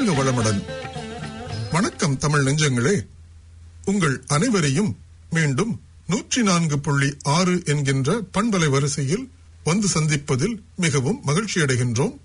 வாழ்க வளமுடன் வணக்கம் தமிழ் நெஞ்சங்களே உங்கள் அனைவரையும் மீண்டும் நூற்றி நான்கு புள்ளி ஆறு என்கின்ற பண்பலை வரிசையில் வந்து சந்திப்பதில் மிகவும் மகிழ்ச்சி அடைகின்றோம்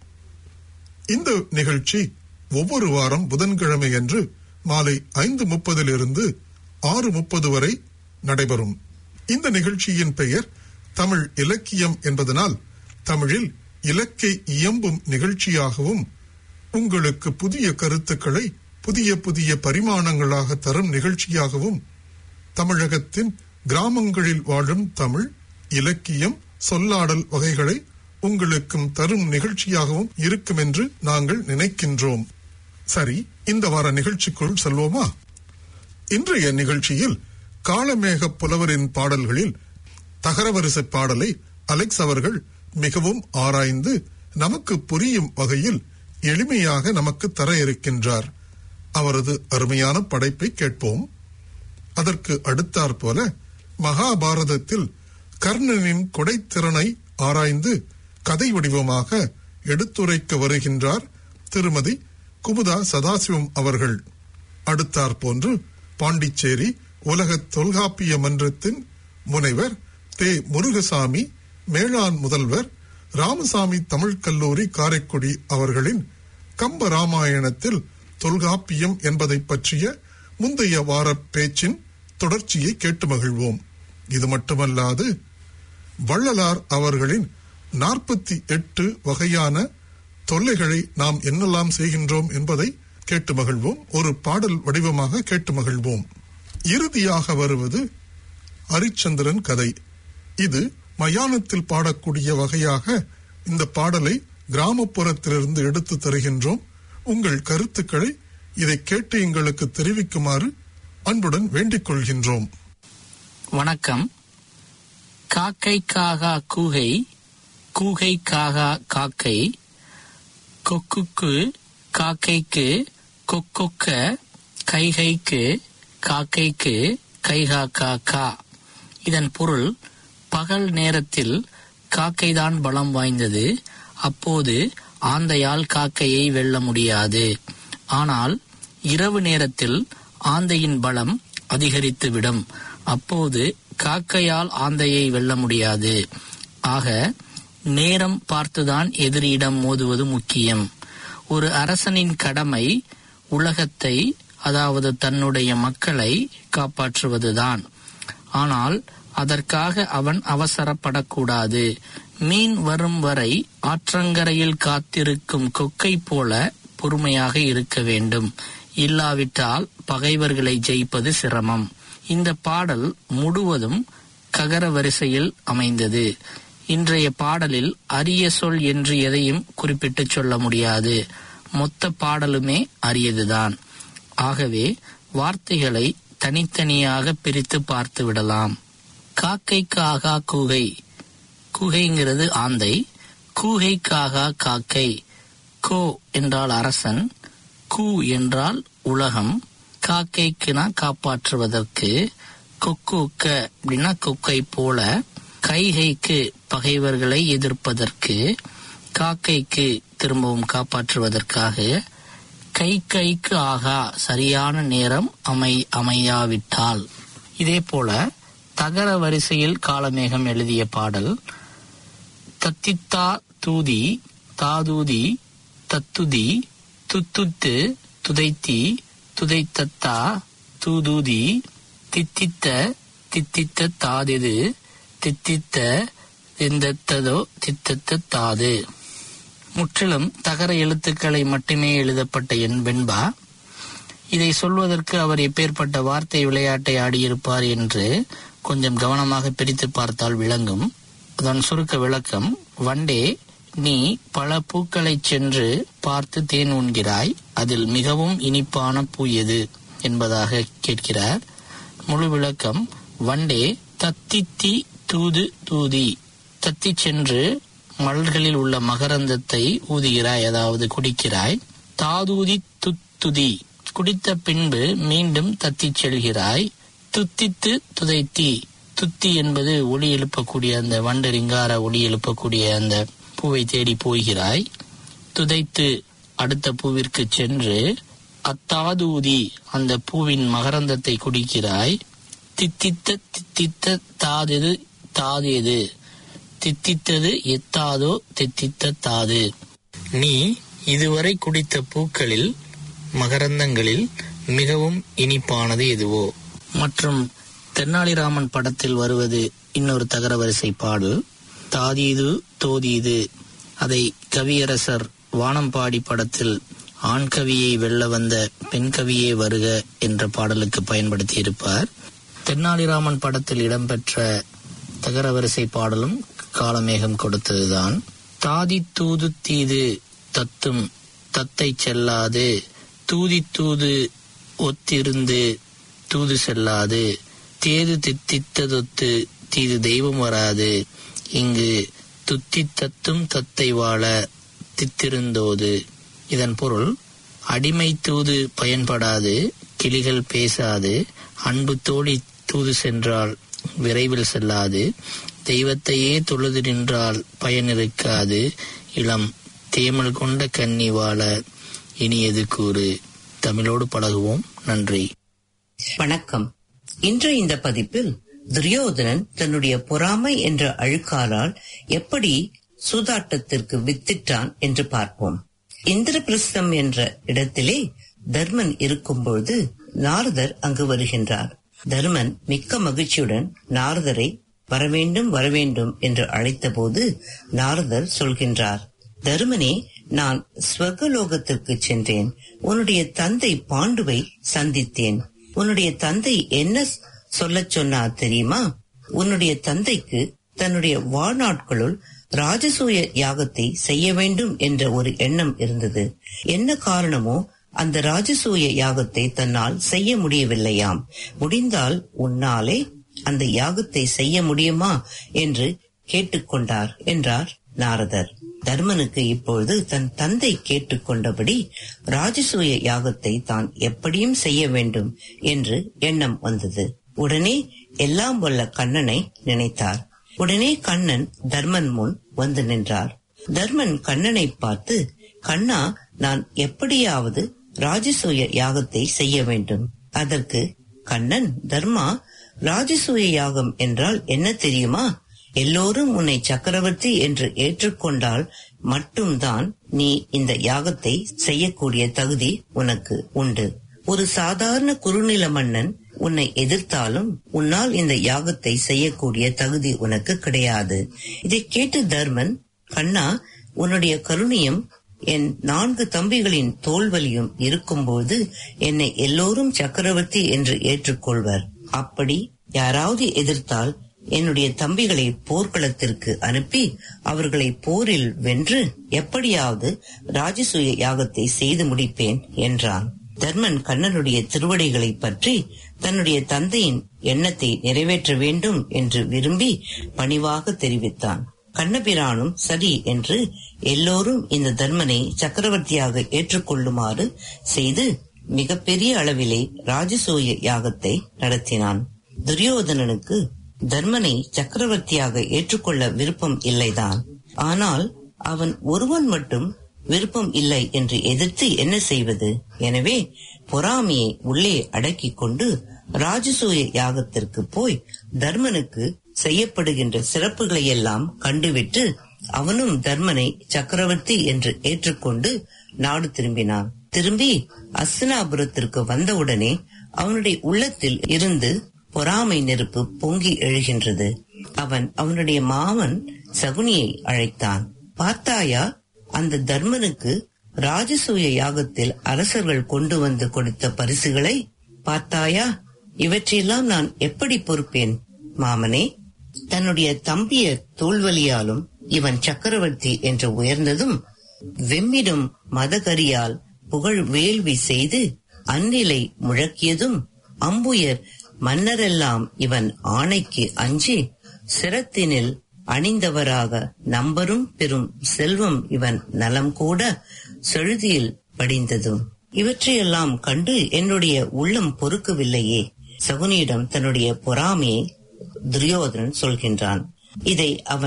இந்த நிகழ்ச்சி ஒவ்வொரு வாரம் புதன்கிழமை அன்று மாலை ஐந்து முப்பதிலிருந்து ஆறு முப்பது வரை நடைபெறும் இந்த நிகழ்ச்சியின் பெயர் தமிழ் இலக்கியம் என்பதனால் தமிழில் இலக்கை இயம்பும் நிகழ்ச்சியாகவும் உங்களுக்கு புதிய கருத்துக்களை புதிய புதிய பரிமாணங்களாக தரும் நிகழ்ச்சியாகவும் தமிழகத்தின் கிராமங்களில் வாழும் தமிழ் இலக்கியம் சொல்லாடல் வகைகளை உங்களுக்கும் தரும் நிகழ்ச்சியாகவும் இருக்கும் என்று நாங்கள் நினைக்கின்றோம் சரி இந்த வார நிகழ்ச்சிக்குள் செல்வோமா இன்றைய நிகழ்ச்சியில் காளமேக புலவரின் பாடல்களில் தகரவரிசை பாடலை அலெக்ஸ் அவர்கள் மிகவும் ஆராய்ந்து நமக்கு புரியும் வகையில் எளிமையாக நமக்கு தர இருக்கின்றார் அவரது அருமையான படைப்பை கேட்போம் அதற்கு அடுத்தாற் போல மகாபாரதத்தில் கர்ணனின் கொடைத்திறனை ஆராய்ந்து கதை வடிவமாக எடுத்துரைக்க வருகின்றார் திருமதி குமுதா சதாசிவம் அவர்கள் அடுத்தாற் போன்று பாண்டிச்சேரி உலக தொல்காப்பிய மன்றத்தின் முனைவர் தே முருகசாமி மேளாண் முதல்வர் ராமசாமி தமிழ் கல்லூரி காரைக்குடி அவர்களின் கம்ப ராமாயணத்தில் தொல்காப்பியம் என்பதை பற்றிய முந்தைய வார பேச்சின் தொடர்ச்சியை கேட்டு மகிழ்வோம் இது மட்டுமல்லாது வள்ளலார் அவர்களின் நாற்பத்தி எட்டு வகையான தொல்லைகளை நாம் என்னெல்லாம் செய்கின்றோம் என்பதை கேட்டு மகிழ்வோம் ஒரு பாடல் வடிவமாக கேட்டு மகிழ்வோம் இறுதியாக வருவது ஹரிச்சந்திரன் கதை இது மயானத்தில் பாடக்கூடிய வகையாக இந்த பாடலை கிராமப்புறத்திலிருந்து எடுத்து தருகின்றோம் உங்கள் கருத்துக்களை இதை கேட்டு எங்களுக்கு தெரிவிக்குமாறு அன்புடன் வேண்டிக் கொள்கின்றோம் வணக்கம் காக்கை காகா கூகை கூகை காகா காக்கை கொக்குக்கு காக்கைக்கு கொக்கொக்க கைகைக்கு காக்கைக்கு கைகா காக்கா இதன் பொருள் பகல் நேரத்தில் காக்கைதான் பலம் வாய்ந்தது அப்போது ஆந்தையால் காக்கையை வெல்ல முடியாது ஆனால் இரவு நேரத்தில் ஆந்தையின் பலம் அதிகரித்துவிடும் அப்போது காக்கையால் ஆந்தையை வெல்ல முடியாது ஆக நேரம் பார்த்துதான் எதிரியிடம் மோதுவது முக்கியம் ஒரு அரசனின் கடமை உலகத்தை அதாவது தன்னுடைய மக்களை காப்பாற்றுவதுதான் ஆனால் அதற்காக அவன் அவசரப்படக்கூடாது மீன் வரும் வரை ஆற்றங்கரையில் காத்திருக்கும் கொக்கை போல பொறுமையாக இருக்க வேண்டும் இல்லாவிட்டால் பகைவர்களை ஜெயிப்பது சிரமம் இந்த பாடல் முழுவதும் ககர வரிசையில் அமைந்தது இன்றைய பாடலில் அரிய சொல் என்று எதையும் குறிப்பிட்டு சொல்ல முடியாது மொத்த பாடலுமே அரியதுதான் ஆகவே வார்த்தைகளை தனித்தனியாக பிரித்து பார்த்து விடலாம் காக்கைக்காகா கூகை கூகைங்கிறது ஆந்தை கூகைக்காகா காக்கை கோ என்றால் அரசன் கூ என்றால் உலகம் காக்கைக்குனா காப்பாற்றுவதற்கு கொக்குக்க அப்படின்னா கொக்கை போல கைகைக்கு பகைவர்களை எதிர்ப்பதற்கு காக்கைக்கு திரும்பவும் காப்பாற்றுவதற்காக கை கைக்கு ஆகா சரியான நேரம் அமை அமையாவிட்டால் இதே போல தகர வரிசையில் காலமேகம் எழுதிய பாடல் தத்தித்தா தூதி தாதூதி தத்துதி துத்துத்து துதைத்தி துதைத்தத்தா தூதூதி தித்தித்த தித்தித்த தாதிது தித்தித்த திந்தத்ததோ தித்தத்த தாது முற்றிலும் தகர எழுத்துக்களை மட்டுமே எழுதப்பட்ட என் வெண்பா இதை சொல்வதற்கு அவர் எப்பேற்பட்ட வார்த்தை விளையாட்டை ஆடியிருப்பார் என்று கொஞ்சம் கவனமாக பிரித்து பார்த்தால் விளங்கும் அதன் சுருக்க விளக்கம் வண்டே நீ பல பூக்களைச் சென்று பார்த்து தேன் உண்கிறாய் அதில் மிகவும் இனிப்பான பூ எது என்பதாக கேட்கிறார் முழு விளக்கம் வண்டே தத்தித்தி தூது தூதி தத்தி சென்று மலர்களில் உள்ள மகரந்தத்தை ஊதுகிறாய் அதாவது குடிக்கிறாய் தாதூதி துத்துதி குடித்த பின்பு மீண்டும் தத்திச் செல்கிறாய் துத்தித்து துதைத்தி துத்தி என்பது ஒளி எழுப்பக்கூடிய அந்த வண்டு ரிங்கார ஒளி எழுப்பக்கூடிய அந்த பூவை தேடி போகிறாய் துதைத்து அடுத்த பூவிற்கு சென்று அத்தாதூதி அந்த பூவின் மகரந்தத்தை குடிக்கிறாய் தித்தித்த தித்தித்த தாதெது தாதேது தித்தித்தது எத்தாதோ தித்தித்த தாது நீ இதுவரை குடித்த பூக்களில் மகரந்தங்களில் மிகவும் இனிப்பானது எதுவோ மற்றும் தென்னாலிராமன் படத்தில் வருவது இன்னொரு தகரவரிசை பாடல் தாதீது தோதீது அதை கவியரசர் வானம்பாடி படத்தில் ஆண் கவியை வெல்ல வந்த பெண் கவியே வருக என்ற பாடலுக்கு பயன்படுத்தி இருப்பார் தென்னாலிராமன் படத்தில் இடம்பெற்ற தகரவரிசை பாடலும் காலமேகம் கொடுத்ததுதான் தாதி தூது தீது தத்தும் தத்தை செல்லாது தூதி தூது ஒத்திருந்து தூது செல்லாது தேது தித்தித்ததொத்து தீது தெய்வம் வராது இங்கு துத்தி தத்தும் தத்தை வாழ தித்திருந்தோது இதன் பொருள் அடிமை தூது பயன்படாது கிளிகள் பேசாது அன்பு தோழி தூது சென்றால் விரைவில் செல்லாது தெய்வத்தையே தொழுது நின்றால் பயன் இருக்காது இளம் தேமல் கொண்ட கன்னி வாழ இனியது கூறு தமிழோடு பழகுவோம் நன்றி வணக்கம் இன்று இந்த பதிப்பில் துரியோதனன் தன்னுடைய பொறாமை என்ற அழுக்காலால் எப்படி சூதாட்டத்திற்கு வித்திட்டான் என்று பார்ப்போம் இந்திரபிரஸ்தம் என்ற இடத்திலே தர்மன் இருக்கும்பொழுது நாரதர் அங்கு வருகின்றார் தர்மன் மிக்க மகிழ்ச்சியுடன் நாரதரை வரவேண்டும் வரவேண்டும் என்று அழைத்தபோது நாரதர் சொல்கின்றார் தருமனே நான் ஸ்வர்கலோகத்திற்கு சென்றேன் உன்னுடைய தந்தை பாண்டுவை சந்தித்தேன் உன்னுடைய தந்தை என்ன சொல்லச் சொன்னார் தெரியுமா உன்னுடைய தந்தைக்கு தன்னுடைய வாழ்நாட்களுள் ராஜசூய யாகத்தை செய்ய வேண்டும் என்ற ஒரு எண்ணம் இருந்தது என்ன காரணமோ அந்த ராஜசூய யாகத்தை தன்னால் செய்ய முடியவில்லையாம் முடிந்தால் உன்னாலே அந்த யாகத்தை செய்ய முடியுமா என்று கேட்டுக்கொண்டார் என்றார் நாரதர் தர்மனுக்கு இப்பொழுது தன் தந்தை கேட்டுக்கொண்டபடி ராஜசூய யாகத்தை தான் எப்படியும் செய்ய வேண்டும் என்று எண்ணம் வந்தது உடனே எல்லாம் வல்ல கண்ணனை நினைத்தார் உடனே கண்ணன் தர்மன் முன் வந்து நின்றார் தர்மன் கண்ணனை பார்த்து கண்ணா நான் எப்படியாவது ராஜசூய யாகத்தை செய்ய வேண்டும் அதற்கு கண்ணன் தர்மா ராஜசூய யாகம் என்றால் என்ன தெரியுமா எல்லோரும் உன்னை சக்கரவர்த்தி என்று ஏற்றுக்கொண்டால் மட்டும்தான் நீ இந்த யாகத்தை செய்யக்கூடிய தகுதி உனக்கு உண்டு ஒரு சாதாரண குறுநில மன்னன் உன்னை எதிர்த்தாலும் உன்னால் இந்த யாகத்தை செய்யக்கூடிய தகுதி உனக்கு கிடையாது இதை கேட்டு தர்மன் கண்ணா உன்னுடைய கருணியம் என் நான்கு தம்பிகளின் தோல்வலியும் இருக்கும்போது என்னை எல்லோரும் சக்கரவர்த்தி என்று ஏற்றுக்கொள்வர் அப்படி யாராவது எதிர்த்தால் என்னுடைய தம்பிகளை போர்க்களத்திற்கு அனுப்பி அவர்களை போரில் வென்று எப்படியாவது ராஜசூய யாகத்தை செய்து முடிப்பேன் என்றான் தர்மன் கண்ணனுடைய திருவடிகளை பற்றி தன்னுடைய தந்தையின் எண்ணத்தை நிறைவேற்ற வேண்டும் என்று விரும்பி பணிவாக தெரிவித்தான் கண்ணபிரானும் சரி என்று எல்லோரும் இந்த தர்மனை சக்கரவர்த்தியாக ஏற்றுக்கொள்ளுமாறு செய்து மிகப்பெரிய அளவிலே ராஜசூய யாகத்தை நடத்தினான் துரியோதனனுக்கு தர்மனை சக்கரவர்த்தியாக ஏற்றுக்கொள்ள விருப்பம் இல்லைதான் ஆனால் அவன் ஒருவன் மட்டும் விருப்பம் இல்லை என்று எதிர்த்து என்ன செய்வது எனவே பொறாமையை உள்ளே அடக்கிக் கொண்டு ராஜசூய யாகத்திற்கு போய் தர்மனுக்கு செய்யப்படுகின்ற சிறப்புகளை எல்லாம் கண்டுவிட்டு அவனும் தர்மனை சக்கரவர்த்தி என்று ஏற்றுக்கொண்டு நாடு திரும்பினான் திரும்பி அஸ்தினாபுரத்திற்கு வந்தவுடனே அவனுடைய உள்ளத்தில் இருந்து பொறாமை நெருப்பு பொங்கி எழுகின்றது அவன் அவனுடைய மாமன் சகுனியை அழைத்தான் பார்த்தாயா அந்த தர்மனுக்கு ராஜசூய யாகத்தில் அரசர்கள் கொண்டு வந்து கொடுத்த பரிசுகளை பார்த்தாயா இவற்றையெல்லாம் நான் எப்படி பொறுப்பேன் மாமனே தன்னுடைய தம்பிய தோல்வலியாலும் இவன் சக்கரவர்த்தி என்று உயர்ந்ததும் வெம்மிடும் மதகரியால் புகழ் வேள்வி செய்து அந்நிலை முழக்கியதும் அம்புயர் மன்னரெல்லாம் இவன் ஆணைக்கு அஞ்சி சிரத்தினில் அணிந்தவராக நம்பரும் பெரும் செல்வம் இவன் நலம் கூட செழுதியில் படிந்ததும் இவற்றையெல்லாம் கண்டு என்னுடைய உள்ளம் பொறுக்கவில்லையே சகுனியிடம் தன்னுடைய பொறாமையை துரியோதனன் சொல்கின்றான் இதை அவன்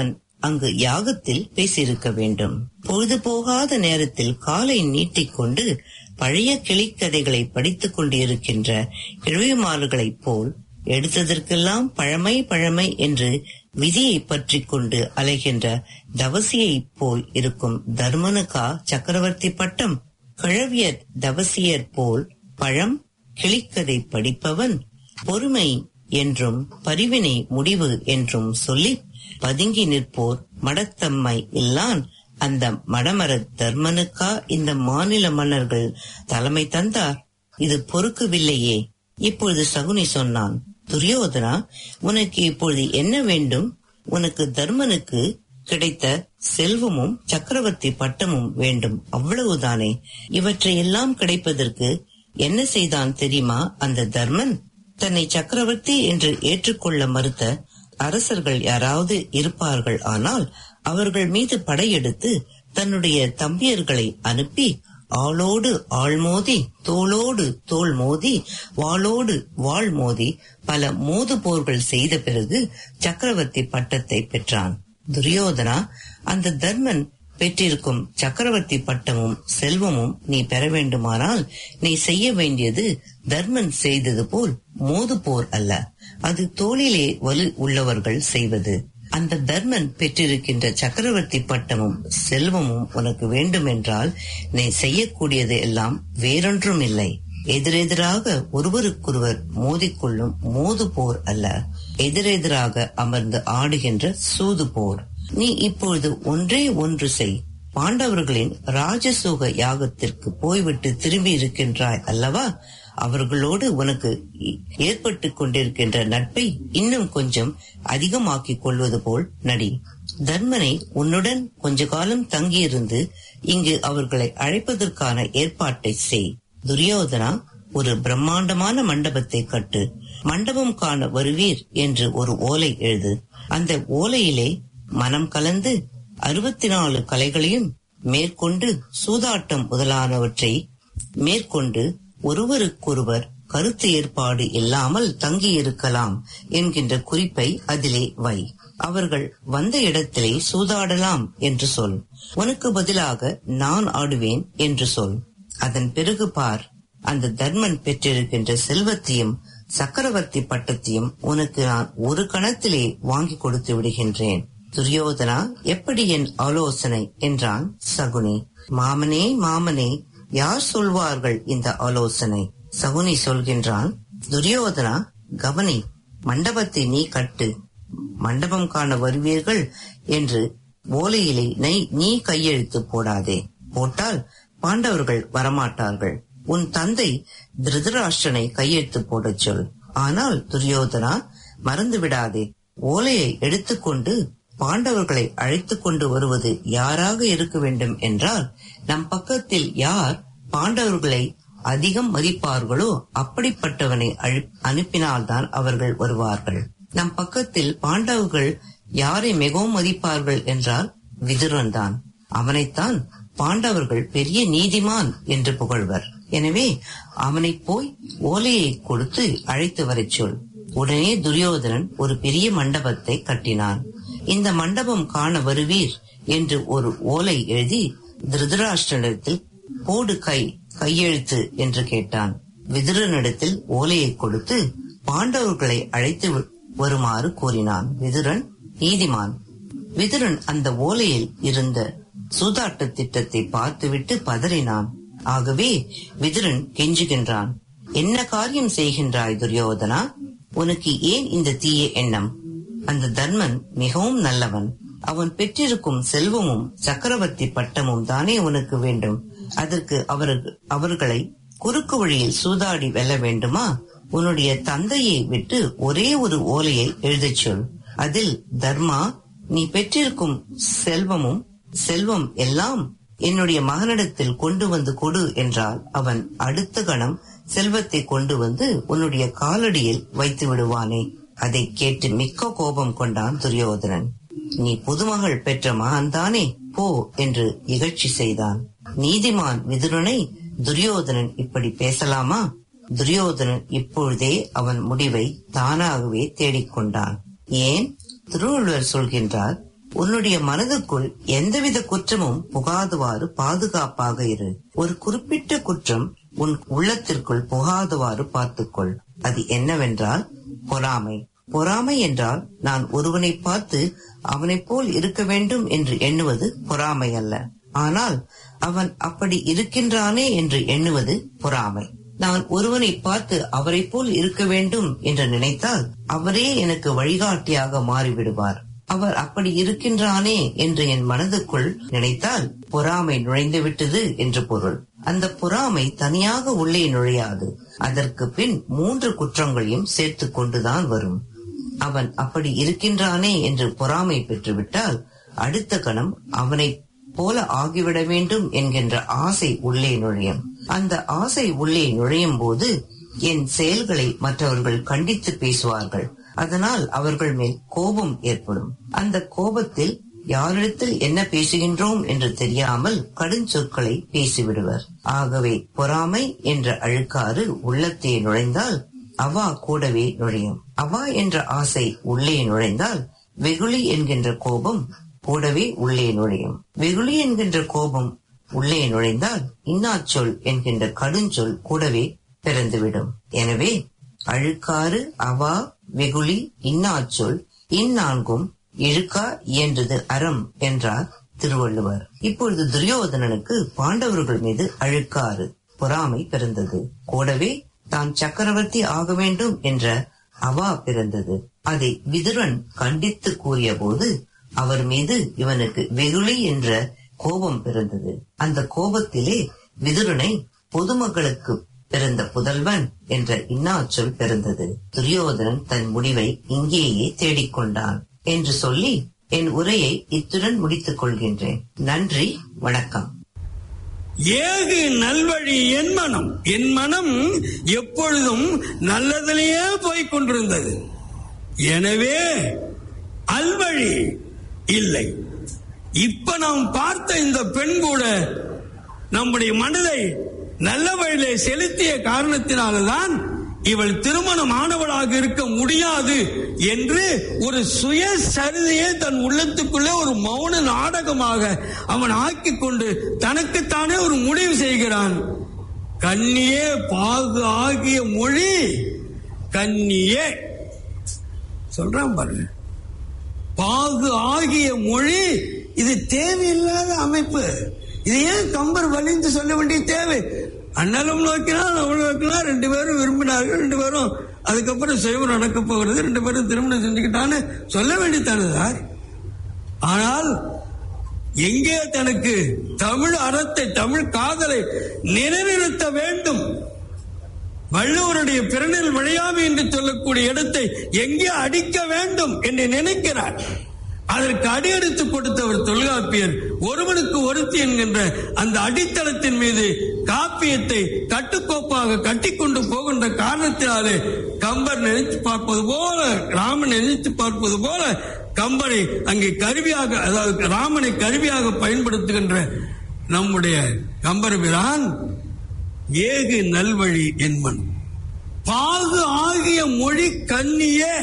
அங்கு யாகத்தில் பேசியிருக்க வேண்டும் பொழுது போகாத நேரத்தில் காலை நீட்டிக்கொண்டு பழைய கிளிக்கதைகளை படித்துக் கொண்டிருக்கின்ற கிழவிமார்களைப் போல் எடுத்ததற்கெல்லாம் பழமை பழமை என்று விதியை பற்றி கொண்டு அலைகின்ற தவசியைப் போல் இருக்கும் தர்மனுக்கா சக்கரவர்த்தி பட்டம் கிழவியர் தவசியர் போல் பழம் கிளிக்கதை படிப்பவன் பொறுமை என்றும் பரிவினை முடிவு என்றும் சொல்லி பதுங்கி நிற்போர் மடத்தம்மை இல்லான் அந்த மடமர தர்மனுக்கா இந்த மாநில மன்னர்கள் தலைமை தந்தார் இது பொறுக்கவில்லையே இப்பொழுது சகுனி சொன்னான் துரியோதனா உனக்கு இப்பொழுது என்ன வேண்டும் உனக்கு தர்மனுக்கு கிடைத்த செல்வமும் சக்கரவர்த்தி பட்டமும் வேண்டும் அவ்வளவுதானே இவற்றை எல்லாம் கிடைப்பதற்கு என்ன செய்தான் தெரியுமா அந்த தர்மன் தன்னை சக்கரவர்த்தி என்று ஏற்றுக்கொள்ள மறுத்த அரசர்கள் யாராவது இருப்பார்கள் ஆனால் அவர்கள் மீது படையெடுத்து தன்னுடைய தம்பியர்களை அனுப்பி ஆளோடு ஆள் மோதி தோளோடு தோள் மோதி வாளோடு வாழ் மோதி பல மோது போர்கள் செய்த பிறகு சக்கரவர்த்தி பட்டத்தை பெற்றான் துரியோதனா அந்த தர்மன் பெற்றிருக்கும் சக்கரவர்த்தி பட்டமும் செல்வமும் நீ பெற வேண்டுமானால் நீ செய்ய வேண்டியது தர்மன் செய்தது போல் மோது போர் அல்ல அது தோளிலே வலு உள்ளவர்கள் செய்வது அந்த தர்மன் பெற்றிருக்கின்ற சக்கரவர்த்தி பட்டமும் செல்வமும் உனக்கு வேண்டுமென்றால் நீ செய்யக்கூடியது எல்லாம் வேறொன்றும் இல்லை எதிரெதிராக ஒருவருக்கொருவர் மோதிக்கொள்ளும் மோது போர் அல்ல எதிரெதிராக அமர்ந்து ஆடுகின்ற சூது போர் நீ இப்பொழுது ஒன்றே ஒன்று செய் பாண்டவர்களின் ராஜசூக யாகத்திற்கு போய்விட்டு திரும்பி இருக்கின்றாய் அல்லவா அவர்களோடு உனக்கு ஏற்பட்டு கொண்டிருக்கின்ற நட்பை இன்னும் கொஞ்சம் அதிகமாக்கிக் கொள்வது போல் நடி தர்மனை உன்னுடன் கொஞ்ச காலம் தங்கியிருந்து இங்கு அவர்களை அழைப்பதற்கான ஏற்பாட்டை செய் துரியோதனா ஒரு பிரம்மாண்டமான மண்டபத்தை கட்டு மண்டபம் காண வருவீர் என்று ஒரு ஓலை எழுது அந்த ஓலையிலே மனம் கலந்து அறுபத்தி நாலு கலைகளையும் மேற்கொண்டு சூதாட்டம் முதலானவற்றை மேற்கொண்டு ஒருவருக்கொருவர் கருத்து ஏற்பாடு இல்லாமல் தங்கியிருக்கலாம் என்கின்ற குறிப்பை அதிலே வை அவர்கள் வந்த இடத்திலே சூதாடலாம் என்று சொல் உனக்கு பதிலாக நான் ஆடுவேன் என்று சொல் அதன் பிறகு பார் அந்த தர்மன் பெற்றிருக்கின்ற செல்வத்தையும் சக்கரவர்த்தி பட்டத்தையும் உனக்கு நான் ஒரு கணத்திலே வாங்கி கொடுத்து விடுகின்றேன் துரியோதனா எப்படி என் ஆலோசனை என்றான் சகுனி மாமனே மாமனே யார் சொல்வார்கள் இந்த ஆலோசனை சகுனி சொல்கின்றான் துரியோதனா கவனி மண்டபத்தை நீ கட்டு மண்டபம் காண வருவீர்கள் என்று ஓலையிலே நீ நீ கையெழுத்து போடாதே போட்டால் பாண்டவர்கள் வரமாட்டார்கள் உன் தந்தை திருதராஷ்டிரனை கையெழுத்து போடச் சொல் ஆனால் துரியோதனா மறந்து விடாதே ஓலையை எடுத்துக்கொண்டு பாண்டவர்களை அழைத்துக் கொண்டு வருவது யாராக இருக்க வேண்டும் என்றால் நம் பக்கத்தில் யார் பாண்டவர்களை அதிகம் மதிப்பார்களோ அப்படிப்பட்டவனை அனுப்பினால்தான் அவர்கள் வருவார்கள் நம் பக்கத்தில் பாண்டவர்கள் யாரை மிகவும் மதிப்பார்கள் என்றால் விதுரன் தான் அவனைத்தான் பாண்டவர்கள் பெரிய நீதிமான் என்று புகழ்வர் எனவே அவனை போய் ஓலையை கொடுத்து அழைத்து வரச் சொல் உடனே துரியோதனன் ஒரு பெரிய மண்டபத்தை கட்டினான் இந்த மண்டபம் காண வருவீர் என்று ஒரு ஓலை எழுதி திருதராஷ்டிரனிடத்தில் போடு கை கையெழுத்து என்று கேட்டான் விதுரனிடத்தில் ஓலையை கொடுத்து பாண்டவர்களை அழைத்து வருமாறு கூறினான் விதுரன் நீதிமான் விதுரன் அந்த ஓலையில் இருந்த சூதாட்ட திட்டத்தை பார்த்துவிட்டு பதறினான் ஆகவே விதுரன் கெஞ்சுகின்றான் என்ன காரியம் செய்கின்றாய் துரியோதனா உனக்கு ஏன் இந்த தீய எண்ணம் அந்த தர்மன் மிகவும் நல்லவன் அவன் பெற்றிருக்கும் செல்வமும் சக்கரவர்த்தி பட்டமும் தானே உனக்கு வேண்டும் அதற்கு அவர்கள் அவர்களை குறுக்கு வழியில் சூதாடி வெல்ல வேண்டுமா உன்னுடைய தந்தையை விட்டு ஒரே ஒரு ஓலையை எழுதச் சொல் அதில் தர்மா நீ பெற்றிருக்கும் செல்வமும் செல்வம் எல்லாம் என்னுடைய மகனிடத்தில் கொண்டு வந்து கொடு என்றால் அவன் அடுத்த கணம் செல்வத்தை கொண்டு வந்து உன்னுடைய காலடியில் வைத்து விடுவானே அதை கேட்டு மிக்க கோபம் கொண்டான் துரியோதனன் நீ புதுமகள் பெற்ற மகன் தானே போ என்று இகழ்ச்சி செய்தான் நீதிமான் விதுரனை துரியோதனன் இப்படி பேசலாமா துரியோதனன் இப்பொழுதே அவன் முடிவை தானாகவே தேடிக்கொண்டான் ஏன் திருவள்ளுவர் சொல்கின்றார் உன்னுடைய மனதுக்குள் எந்தவித குற்றமும் புகாதவாறு பாதுகாப்பாக இரு ஒரு குறிப்பிட்ட குற்றம் உன் உள்ளத்திற்குள் புகாதவாறு பார்த்துக்கொள் அது என்னவென்றால் பொறாமை பொறாமை என்றால் நான் ஒருவனை பார்த்து அவனைப் போல் இருக்க வேண்டும் என்று எண்ணுவது பொறாமை அல்ல ஆனால் அவன் அப்படி இருக்கின்றானே என்று எண்ணுவது பொறாமை நான் ஒருவனை பார்த்து அவரைப் போல் இருக்க வேண்டும் என்று நினைத்தால் அவரே எனக்கு வழிகாட்டியாக மாறிவிடுவார் அவர் அப்படி இருக்கின்றானே என்று என் மனதுக்குள் நினைத்தால் பொறாமை நுழைந்து விட்டது என்று பொருள் அந்த பொறாமை தனியாக உள்ளே நுழையாது அதற்கு பின் மூன்று குற்றங்களையும் சேர்த்து கொண்டுதான் வரும் அவன் அப்படி இருக்கின்றானே என்று பொறாமை பெற்றுவிட்டால் அடுத்த கணம் அவனை போல ஆகிவிட வேண்டும் என்கின்ற ஆசை உள்ளே நுழையும் அந்த ஆசை உள்ளே நுழையும் போது என் செயல்களை மற்றவர்கள் கண்டித்து பேசுவார்கள் அதனால் அவர்கள் மேல் கோபம் ஏற்படும் அந்த கோபத்தில் யாரிடத்தில் என்ன பேசுகின்றோம் என்று தெரியாமல் கடுஞ்சொற்களை பேசிவிடுவர் ஆகவே பொறாமை என்ற அழுக்காறு உள்ளத்தே நுழைந்தால் அவா கூடவே நுழையும் அவா என்ற ஆசை உள்ளே நுழைந்தால் வெகுளி என்கின்ற கோபம் கூடவே உள்ளே நுழையும் வெகுளி என்கின்ற கோபம் உள்ளே நுழைந்தால் இன்னாச்சொல் என்கின்ற கடுஞ்சொல் கூடவே பிறந்துவிடும் எனவே அழுக்காறு அவா வெகுளி இன்னாச்சொல் இந்நான்கும் இழுக்கா இயன்றது அறம் என்றார் திருவள்ளுவர் இப்பொழுது துரியோதனனுக்கு பாண்டவர்கள் மீது அழுக்காறு பொறாமை பிறந்தது கூடவே தான் சக்கரவர்த்தி ஆக வேண்டும் என்ற அவா பிறந்தது அதை விதுரன் கண்டித்து கூறிய போது அவர் மீது இவனுக்கு வெகுளி என்ற கோபம் பிறந்தது அந்த கோபத்திலே விதுரனை பொதுமக்களுக்கு பிறந்த புதல்வன் என்ற இன்னாச்சொல் பிறந்தது துரியோதனன் தன் முடிவை இங்கேயே தேடிக்கொண்டான் என்று சொல்லி என் உரையை இத்துடன் முடித்துக் கொள்கின்றேன் நன்றி வணக்கம் ஏகு நல்வழி என் மனம் என் மனம் எப்பொழுதும் நல்லதிலேயே போய்க் கொண்டிருந்தது எனவே அல்வழி இல்லை இப்ப நாம் பார்த்த இந்த பெண் கூட நம்முடைய மனதை நல்ல வழியிலே செலுத்திய காரணத்தினால்தான் இவள் திருமணம் ஆனவளாக இருக்க முடியாது என்று ஒரு சுய சரிதையை தன் உள்ளத்துக்குள்ளே ஒரு மௌன நாடகமாக அவன் ஆக்கிக் கொண்டு தனக்குத்தானே ஒரு முடிவு செய்கிறான் கண்ணியே பாகு ஆகிய மொழி கண்ணியே சொல்றான் பாருங்க பாகு ஆகிய மொழி இது தேவையில்லாத அமைப்பு இது ஏன் கம்பர் வலிந்து சொல்ல வேண்டிய தேவை அண்ணலும் நோக்கினால் அவள் நோக்கினால் ரெண்டு பேரும் விரும்பினார்கள் ரெண்டு பேரும் அதுக்கப்புறம் செய்வம் நடக்க போகிறது ரெண்டு பேரும் திருமணம் செஞ்சுக்கிட்டான்னு சொல்ல வேண்டியதானே சார் ஆனால் எங்கே தனக்கு தமிழ் அறத்தை தமிழ் காதலை நிலைநிறுத்த வேண்டும் வள்ளுவருடைய பிறனில் விளையாமை என்று சொல்லக்கூடிய இடத்தை எங்கே அடிக்க வேண்டும் என்று நினைக்கிறார் அதற்கு அடியெடுத்து கொடுத்தவர் தொல்காப்பியர் ஒருவனுக்கு ஒருத்தி என்கின்ற அந்த அடித்தளத்தின் மீது காப்பியத்தை கட்டுக்கோப்பாக கட்டிக்கொண்டு போகின்ற காரணத்தினாலே கம்பர் நினைத்து பார்ப்பது போல ராமன் நினைத்து பார்ப்பது போல கம்பரை அங்கே கருவியாக அதாவது ராமனை கருவியாக பயன்படுத்துகின்ற நம்முடைய கம்பரபிரான் ஏகு நல்வழி என்பன் பாகு ஆகிய மொழி கண்ணியே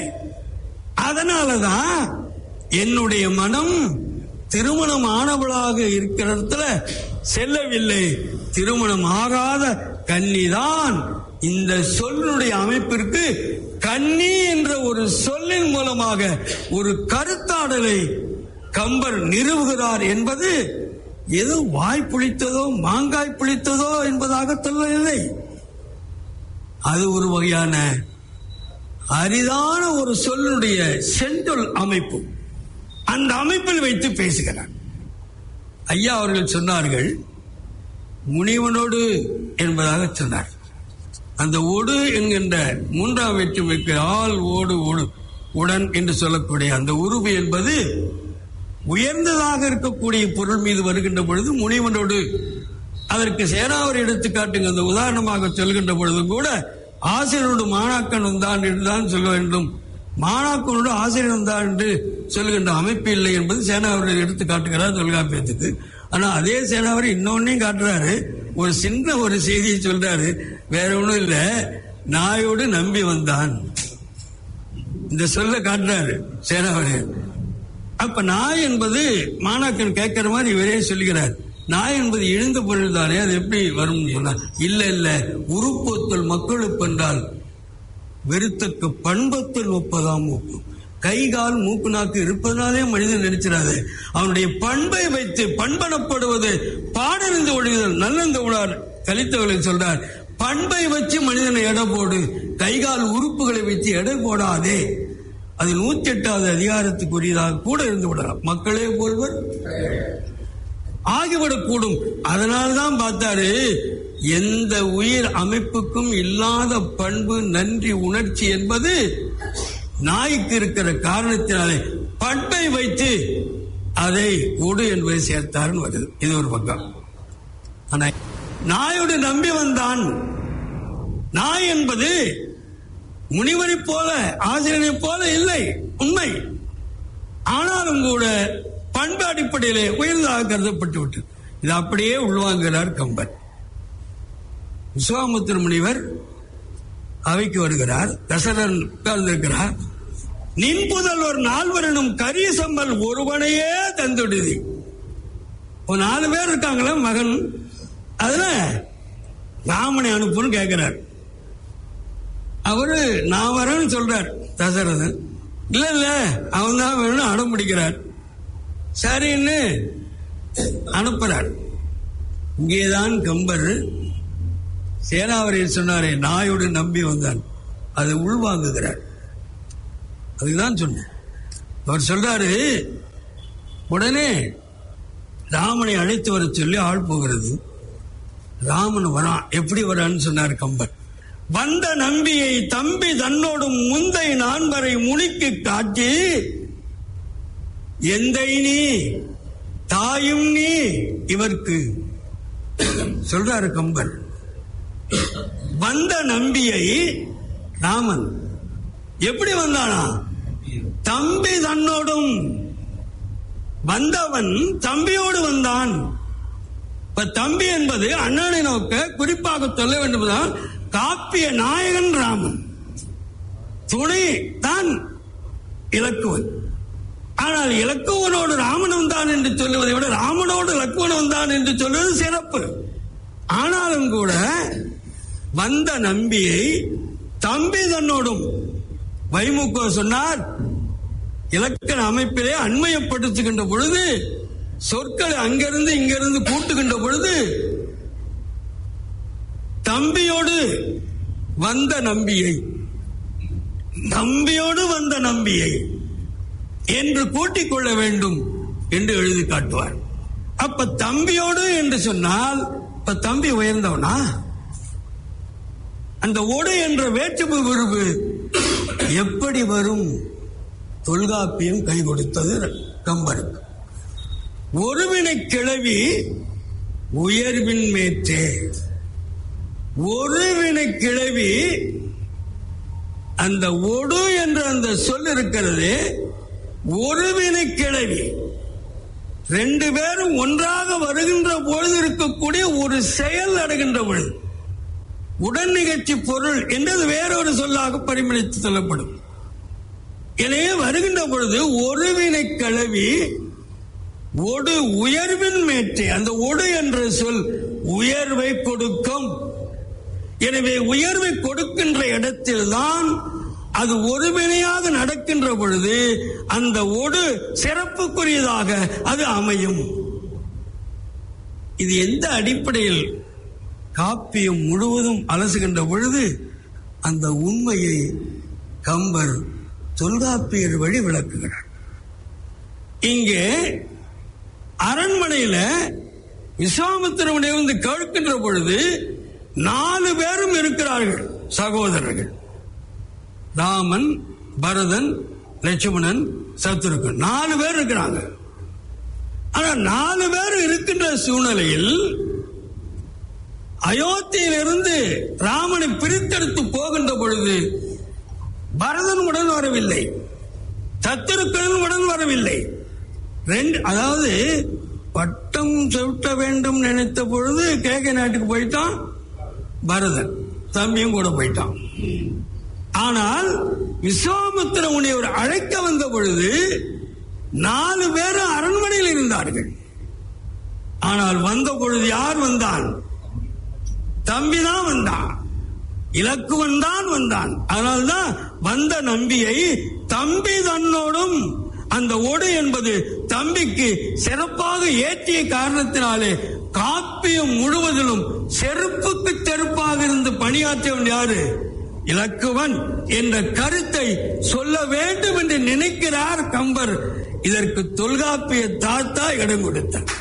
அதனாலதான் என்னுடைய மனம் திருமணம் ஆனவளாக இருக்கிற இடத்துல செல்லவில்லை திருமணம் ஆகாத கன்னிதான் இந்த சொல்லுடைய அமைப்பிற்கு கன்னி என்ற ஒரு சொல்லின் மூலமாக ஒரு கருத்தாடலை கம்பர் நிறுவுகிறார் என்பது ஏதோ வாய் புளித்ததோ மாங்காய் புளித்ததோ என்பதாக சொல்லவில்லை அது ஒரு வகையான அரிதான ஒரு சொல்லுடைய செந்தொல் அமைப்பு அந்த அமைப்பில் வைத்து பேசுகிறார் ஐயா அவர்கள் சொன்னார்கள் முனிவனோடு என்பதாக சொன்னார் அந்த ஒடு என்கின்ற மூன்றாம் வேற்றுமைக்கு ஆள் ஓடு ஓடு உடன் என்று சொல்லக்கூடிய அந்த உருவு என்பது உயர்ந்ததாக இருக்கக்கூடிய பொருள் மீது வருகின்ற பொழுது முனிவனோடு அதற்கு சேனாவரி எடுத்துக்காட்டுங்க அந்த உதாரணமாக சொல்கின்ற பொழுது கூட ஆசிரியரோடு மாணாக்கன் வந்தான் என்றுதான் சொல்ல வேண்டும் மாணாக்கனோடு ஆசிரியர் வந்தான் என்று சொல்கின்ற அமைப்பு இல்லை என்பது சேனாவரி எடுத்து காட்டுகிறார் தொல்காப்பியத்துக்கு ஆனா அதே சேனாவரி இன்னொன்னையும் காட்டுறாரு ஒரு சின்ன ஒரு செய்தியை சொல்றாரு வேற ஒண்ணும் இல்ல நாயோடு நம்பி வந்தான் இந்த சொல்ல காட்டுறாரு சேனாவரி அப்ப நாய் என்பது மாணாக்கன் கேட்கிற மாதிரி இவரே சொல்லுகிறார் நாய் என்பது இழந்த பொருள் தானே அது எப்படி வரும் சொன்னார் இல்ல இல்ல உருப்பொத்தல் மக்களுக்கு என்றால் வெறுத்தக்கு பண்பத்தில் ஒப்பதாம் ஒப்பும் கை கால் மூக்கு நாக்கு இருப்பதனாலே மனிதன் நினைச்சிடாது அவனுடைய பண்பை வைத்து பண்பனப்படுவது பாடறிந்து ஒழிதல் நல்லந்த உணார் கலித்தவர்கள் சொல்றார் பண்பை வச்சு மனிதனை எடை போடு கை கால் உறுப்புகளை வைத்து எடை போடாதே அது நூத்தி எட்டாவது அதிகாரத்துக்குரியதாக கூட இருந்து விடலாம் மக்களே போல்வர் ஆகிவிடக்கூடும் அதனால்தான் பார்த்தாரு எந்த உயிர் அமைப்புக்கும் இல்லாத பண்பு நன்றி உணர்ச்சி என்பது நாய்க்கு இருக்கிற காரணத்தினாலே பண்பை வைத்து அதை உடு என்பதை சேர்த்தாருன்னு வருது இது ஒரு பக்கம் ஆனா நாயோடு நம்பி வந்தான் நாய் என்பது முனிவரைப் போல ஆசிரியனைப் போல இல்லை உண்மை ஆனாலும் கூட பண்பு அடிப்படையிலே உயர்ந்ததாக கருதப்பட்டு விட்டது இது அப்படியே உள்வாங்குகிறார் கம்பன் விஸ்வாமுத்திர முனிவர் அவைக்கு வருகிறார் தசரன் உட்கார்ந்திருக்கிறார் நின் புதல்வர் நால்வரனும் கரிய சம்பல் ஒருவனையே தந்துடுதி ஒரு நாலு பேர் இருக்காங்களா மகன் அதுல ராமனை அனுப்புன்னு கேட்கிறார் அவரு நான் வரேன்னு சொல்றார் தசரதன் இல்ல இல்ல அவன் தான் வேணும் அடம் பிடிக்கிறார் சரின்னு அனுப்புறார் இங்கேதான் கம்பர் சேனாவரையில் சொன்னாரே நாயோடு நம்பி வந்தான் அதை உள்வாங்குகிறார் அதுதான் சொன்னேன் அவர் சொல்றாரு உடனே ராமனை அழைத்து வர சொல்லி ஆள் போகிறது ராமன் வரான் எப்படி வரான்னு சொன்னார் கம்பன் வந்த நம்பியை தம்பி தன்னோடும் முந்தை நான்வரை முனிக்கு காட்டி எந்தை நீ தாயும் நீ இவர்க்கு சொல்றாரு கம்பன் வந்த நம்பியை ராமன் எப்படி வந்தானா தம்பி தன்னோடும் வந்தவன் தம்பியோடு வந்தான் இப்ப தம்பி என்பது அண்ணனை நோக்க குறிப்பாக சொல்ல வேண்டும்தான் காப்பிய நாயகன் ராமன் துணை தான் இலக்குவன் ஆனால் இலக்குவனோடு ராமன் வந்தான் என்று சொல்லுவதை விட ராமனோடு இலக்குவன் வந்தான் என்று சொல்வது சிறப்பு ஆனாலும் கூட வந்த நம்பியை தம்பி தன்னோடும் வைமுக சொன்னார் இலக்கண அமைப்பிலே அண்மையப்படுத்துகின்ற பொழுது சொற்களை அங்கிருந்து இங்கிருந்து கூட்டுகின்ற பொழுது தம்பியோடு வந்த நம்பியை தம்பியோடு வந்த நம்பியை என்று கூட்டிக் கொள்ள வேண்டும் என்று எழுதி காட்டுவார் அப்ப தம்பியோடு என்று சொன்னால் இப்ப தம்பி உயர்ந்தவனா அந்த ஒடு என்ற வேற்றுமை விருவு எப்படி வரும் தொல்காப்பியம் கை கொடுத்தது கம்பருக்கு ஒருவினை கிளவி உயர்வின் மேற்றே ஒருவினை கிளவி அந்த ஒடு என்ற அந்த சொல் இருக்கிறது ஒருவினை கிளவி ரெண்டு பேரும் ஒன்றாக வருகின்ற பொழுது இருக்கக்கூடிய ஒரு செயல் நடக்கின்ற பொழுது உடன் நிகழ்ச்சி பொருள் என்றது வேறொரு சொல்லாக பரிமளித்து சொல்லப்படும் எனவே வருகின்ற பொழுது ஒருவினை கிளவி ஒடு உயர்வின் மேற்றே அந்த ஒடு என்ற சொல் உயர்வை கொடுக்கும் எனவே உயர்வை கொடுக்கின்ற இடத்தில்தான் அது ஒருவினையாக நடக்கின்ற பொழுது அந்த ஒடு சிறப்புக்குரியதாக அது அமையும் இது எந்த அடிப்படையில் காப்பியம் முழுவதும் அலசுகின்ற பொழுது அந்த உண்மையை கம்பர் தொல்காப்பியர் வழி விளக்குகிறார் இங்கே அரண்மனையில விஸ்வாமித்திரமுடைய வந்து கேட்கின்ற பொழுது நாலு பேரும் இருக்கிறார்கள் சகோதரர்கள் ராமன் பரதன் லட்சுமணன் சத்ருகன் நாலு பேர் இருக்கிறாங்க ஆனா நாலு பேர் இருக்கின்ற சூழ்நிலையில் அயோத்தியிலிருந்து ராமனை பிரித்தெடுத்து போகின்ற பொழுது பரதன் உடன் வரவில்லை சத்துருக்கன் உடன் வரவில்லை ரெண்டு அதாவது பட்டம் சுட்ட வேண்டும் நினைத்த பொழுது கேகை நாட்டுக்கு போயிட்டான் பரதன் தம்பியும் கூட போயிட்டான் ஆனால் விஸ்வாமித்திர முனிவர் அழைக்க வந்த பொழுது நாலு பேரும் அரண்மனையில் இருந்தார்கள் ஆனால் வந்த பொழுது யார் வந்தான் தம்பிதான் வந்தான் இலக்குவன் தான் வந்தான் அதனால்தான் வந்த நம்பியை தம்பி தன்னோடும் அந்த ஒடு என்பது தம்பிக்கு சிறப்பாக ஏற்றிய காரணத்தினாலே காப்பியம் முழுவதிலும் செருப்புக்கு செருப்பாக இருந்து பணியாற்றியவன் யாரு இலக்குவன் என்ற கருத்தை சொல்ல வேண்டும் என்று நினைக்கிறார் கம்பர் இதற்கு தொல்காப்பிய தாத்தா இடம் கொடுத்தார்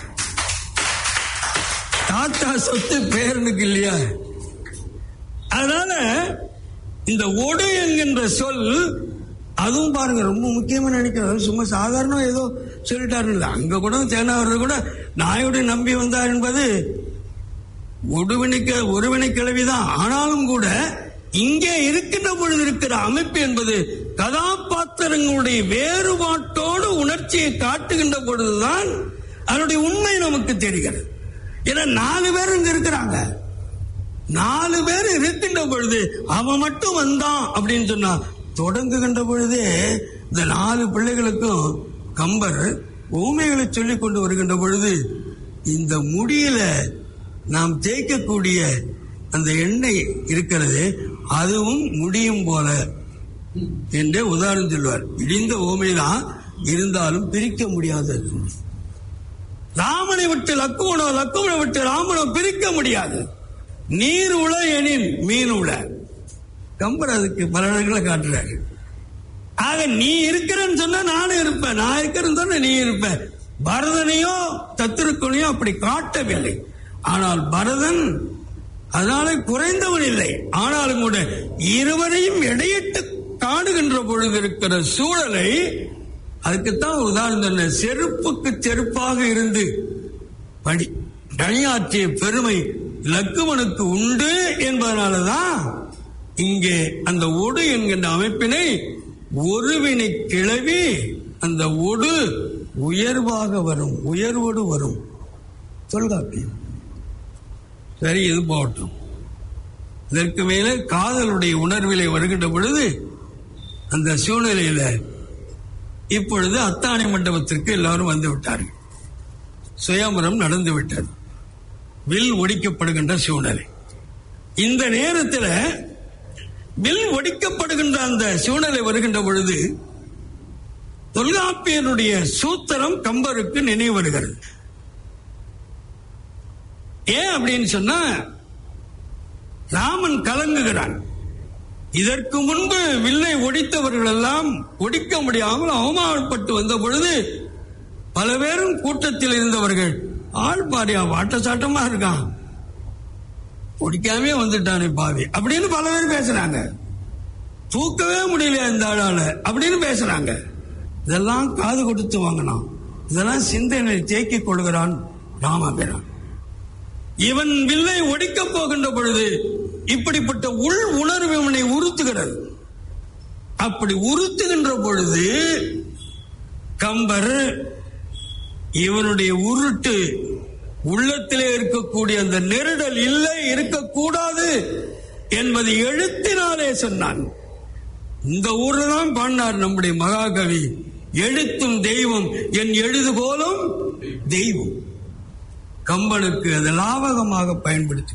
தாத்தா சொத்து பேரனுக்கு இல்லையா அதனால இந்த ஒடு என்கின்ற சொல் அதுவும் பாருங்க ரொம்ப முக்கியமா நினைக்கிறேன் சும்மா சாதாரண ஏதோ சொல்லிட்டாரு இல்ல அங்க கூட தேனாவர்கள் கூட நாயோடு நம்பி வந்தார் என்பது ஒடுவினைக்க ஒருவினை கிழவிதான் ஆனாலும் கூட இங்கே இருக்கின்ற பொழுது இருக்கிற அமைப்பு என்பது கதாபாத்திரங்களுடைய வேறுபாட்டோடு உணர்ச்சியை காட்டுகின்ற பொழுதுதான் அதனுடைய உண்மை நமக்கு தெரிகிறது ஏன்னா நாலு பேர் இங்க இருக்கிறாங்க நாலு பேர் இருக்கின்ற பொழுது அவன் மட்டும் வந்தான் அப்படின்னு சொன்னா தொடங்குகின்ற பொழுதே இந்த நாலு பிள்ளைகளுக்கும் கம்பர் ஊமைகளை சொல்லிக் கொண்டு வருகின்ற பொழுது இந்த முடியில நாம் தேய்க்கக்கூடிய அந்த எண்ணெய் இருக்கிறது அதுவும் முடியும் போல என்றே உதாரணம் சொல்வார் இடிந்த ஓமைதான் இருந்தாலும் பிரிக்க முடியாதது ராமனை விட்டு லக்குவனோ லக்குவனை விட்டு ராமனோ பிரிக்க முடியாது நீர் உள எனின் மீன் உள கம்பர் அதுக்கு பல இடங்களை காட்டுறாரு ஆக நீ இருக்கிறன்னு சொன்னா நானும் இருப்பேன் நான் இருக்கிறேன்னு சொன்னா நீ இருப்ப பரதனையோ தத்திருக்கனையோ அப்படி காட்டவில்லை ஆனால் பரதன் அதனால குறைந்தவன் இல்லை ஆனாலும் கூட இருவரையும் இடையிட்டு காணுகின்ற பொழுது இருக்கிற சூழலை அதுக்குத்தான் ஒரு உதாரணம் சொன்னேன் செருப்புக்கு செருப்பாக இருந்து படி பணியாற்றிய பெருமை லக்குவனுக்கு உண்டு என்பதனாலதான் இங்கே அந்த ஒடு என்கின்ற அமைப்பினை ஒருவினை கிளவி அந்த ஒடு உயர்வாக வரும் உயர்வோடு வரும் தொல்காப்பியம் சரி இது போகட்டும் இதற்கு மேலே காதலுடைய உணர்விலே வருகின்ற பொழுது அந்த சூழ்நிலையில இப்பொழுது அத்தாணி மண்டபத்திற்கு எல்லாரும் வந்து விட்டார்கள் சுயம்பரம் நடந்து விட்டது வில் ஒடிக்கப்படுகின்ற சூழ்நிலை இந்த நேரத்தில் வில் ஒடிக்கப்படுகின்ற அந்த சூழ்நிலை வருகின்ற பொழுது தொல்காப்பியனுடைய சூத்திரம் கம்பருக்கு நினைவு வருகிறது ஏன் அப்படின்னு சொன்னா ராமன் கலங்குகிறான் இதற்கு முன்பு வில்லை ஒடித்தவர்கள் எல்லாம் ஒடிக்க முடியாமல் அவமானப்பட்டு வந்த பொழுது பல பேரும் கூட்டத்தில் இருந்தவர்கள் ஆள் பாரியா வாட்ட சாட்டமா இருக்கான் ஒடிக்காமே வந்துட்டானே பாவி அப்படின்னு பல பேர் பேசுறாங்க தூக்கவே முடியல இந்த ஆளால அப்படின்னு பேசுறாங்க இதெல்லாம் காது கொடுத்து வாங்கினான் இதெல்லாம் சிந்தனை தேக்கிக் கொள்கிறான் ராமபிரான் இவன் வில்லை ஒடிக்கப் போகின்ற பொழுது இப்படிப்பட்ட உள் உணர்வு இவனை உறுத்துகிறது அப்படி உறுத்துகின்ற பொழுது கம்பர் இவனுடைய உருட்டு உள்ளத்திலே இருக்கக்கூடிய அந்த நெருடல் இல்லை இருக்கக்கூடாது என்பதை எழுத்தினாலே சொன்னான் இந்த ஊர்ல தான் பாடினார் நம்முடைய மகாகவி எழுத்தும் தெய்வம் என் எழுதுகோலும் தெய்வம் கம்பனுக்கு அது லாபகமாக பயன்படுத்தி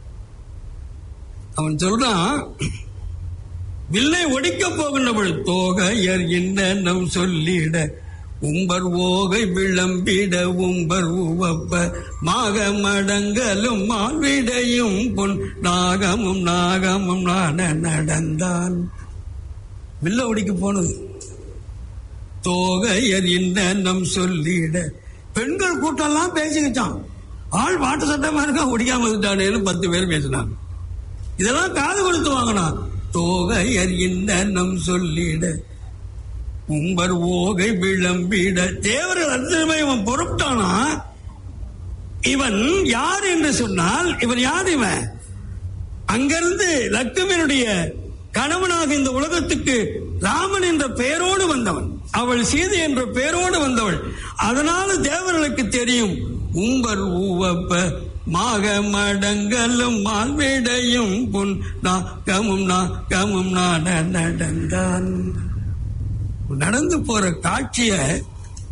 அவன் சொல்றான் வில்லை ஒடிக்க போகின்ற பொழுது தோகையர் இன்னம் சொல்லிட உம்பர் ஓகை விளம்பிட உம்பர் உவப்ப மாக மடங்கலும் மால்விடையும் பொன் நாகமும் நாகமும் நாட நடந்தான் வில்ல ஒடிக்க போனது தோகையர் இன்னம் சொல்லிட பெண்கள் கூட்டம்லாம் பேசிக்கிட்டான் ஆள் வாட்ட சட்டமா இருக்கா ஒடிக்காம வந்துட்டானேன்னு பத்து பேர் பேசினாங்க இதெல்லாம் காது கொடுத்து வாங்கினான் தோகையர் இன்னம் சொல்லிட உம்பர் ஓகை விளம்பிட தேவர்கள் அத்தனை இவன் பொறுப்பிட்டானா இவன் யார் என்று சொன்னால் இவன் யார் இவன் அங்கிருந்து லக்குமியனுடைய கணவனாக இந்த உலகத்துக்கு ராமன் என்ற பெயரோடு வந்தவன் அவள் சீதை என்ற பெயரோடு வந்தவள் அதனால தேவர்களுக்கு தெரியும் உம்பர் ஊவப்ப மாக மடங்கலும் மால்விடையும் புன் நாக்கமும் நாக்கமும் நாட நடந்தான் நடந்து போற காட்சிய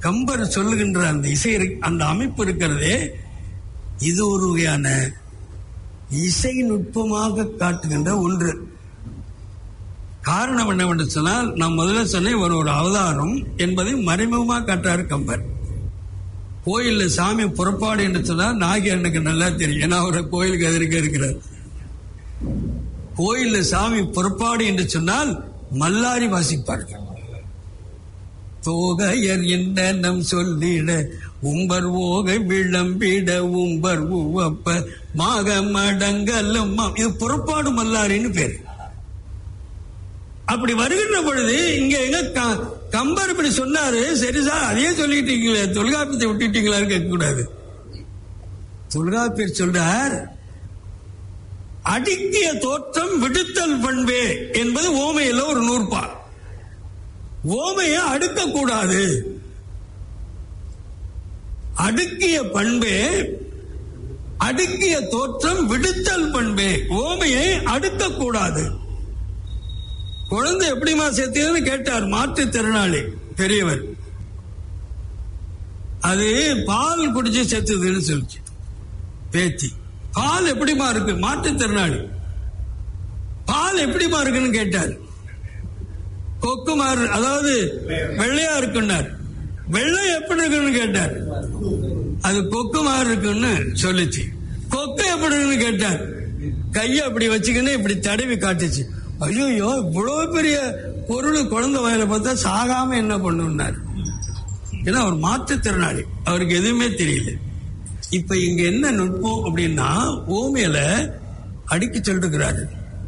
கம்பர் சொல்லுகின்ற அந்த இசை இரு- அந்த அமைப்பு இருக்கிறதே இது ஒரு வகையான இசை நுட்பமாக காட்டுகின்ற ஒன்று காரணம் என்னவென்று சொன்னால் நான் முதல்ல சொன்னேன் இவர் ஒரு அவதாரம் என்பதை மறைமுகமாக காட்டுறாரு கம்பர் கோயில்ல சாமி புறப்பாடு என்று சொன்னால் நாகி அண்ணனுக்கு நல்லா தெரியும் ஏன்னா அவர் கோயிலுக்கு எதிர்க்க இருக்கிறார் கோயில்ல சாமி புறப்பாடு என்று சொன்னால் மல்லாரி வாசிப்பார்கள் தோகையர் என்னம் சொல்லிட உம்பர் ஓகை விளம்பிட உம்பர் உவப்ப மாக மடங்கல்லும் மா- இது புறப்பாடு மல்லாரின்னு பேரு அப்படி வருகின்ற பொழுது இங்க எங்க க- கம்பர் இப்படி சொன்னாரு சரி சார் அதையே சொல்லிட்டீங்களே தொல்காப்பியத்தை விட்டுட்டீங்களா கேட்க கூடாது தொல்காப்பியர் சொல்றார் அடுக்கிய தோற்றம் விடுத்தல் பண்பே என்பது ஓமையில ஒரு நூற்பா ஓமையை அடுக்க கூடாது அடுக்கிய பண்பே அடுக்கிய தோற்றம் விடுத்தல் பண்பே ஓமையை அடுக்க கூடாது குழந்தை எப்படிமா சேர்த்ததுன்னு கேட்டார் மாற்றுத்திறனாளி பெரியவர் அது பால் குடிச்சு செத்துதுன்னு சொல்லிச்சு பேத்தி பால் எப்படிமா இருக்கு மாற்றுத்திறனாளி பால் எப்படிமா இருக்குன்னு கேட்டார் கொக்குமார் அதாவது வெள்ளையா இருக்குன்னார் வெள்ளை எப்படி இருக்குன்னு கேட்டார் அது கொக்குமார் இருக்குன்னு சொல்லுச்சு கொக்கு எப்படி இருக்குன்னு கேட்டார் கையை அப்படி வச்சுக்கின்னு இப்படி தடவி காட்டுச்சு ஐயோ இவ்வளவு பெரிய பொருள் குழந்தை வயல பார்த்தா சாகாம என்ன பண்ணுனார் ஏன்னா அவர் மாற்றுத்திறனாளி அவருக்கு எதுவுமே தெரியல இப்ப இங்க என்ன நுட்பம் அப்படின்னா ஓமையில அடிக்க சொல்லிருக்கிறாரு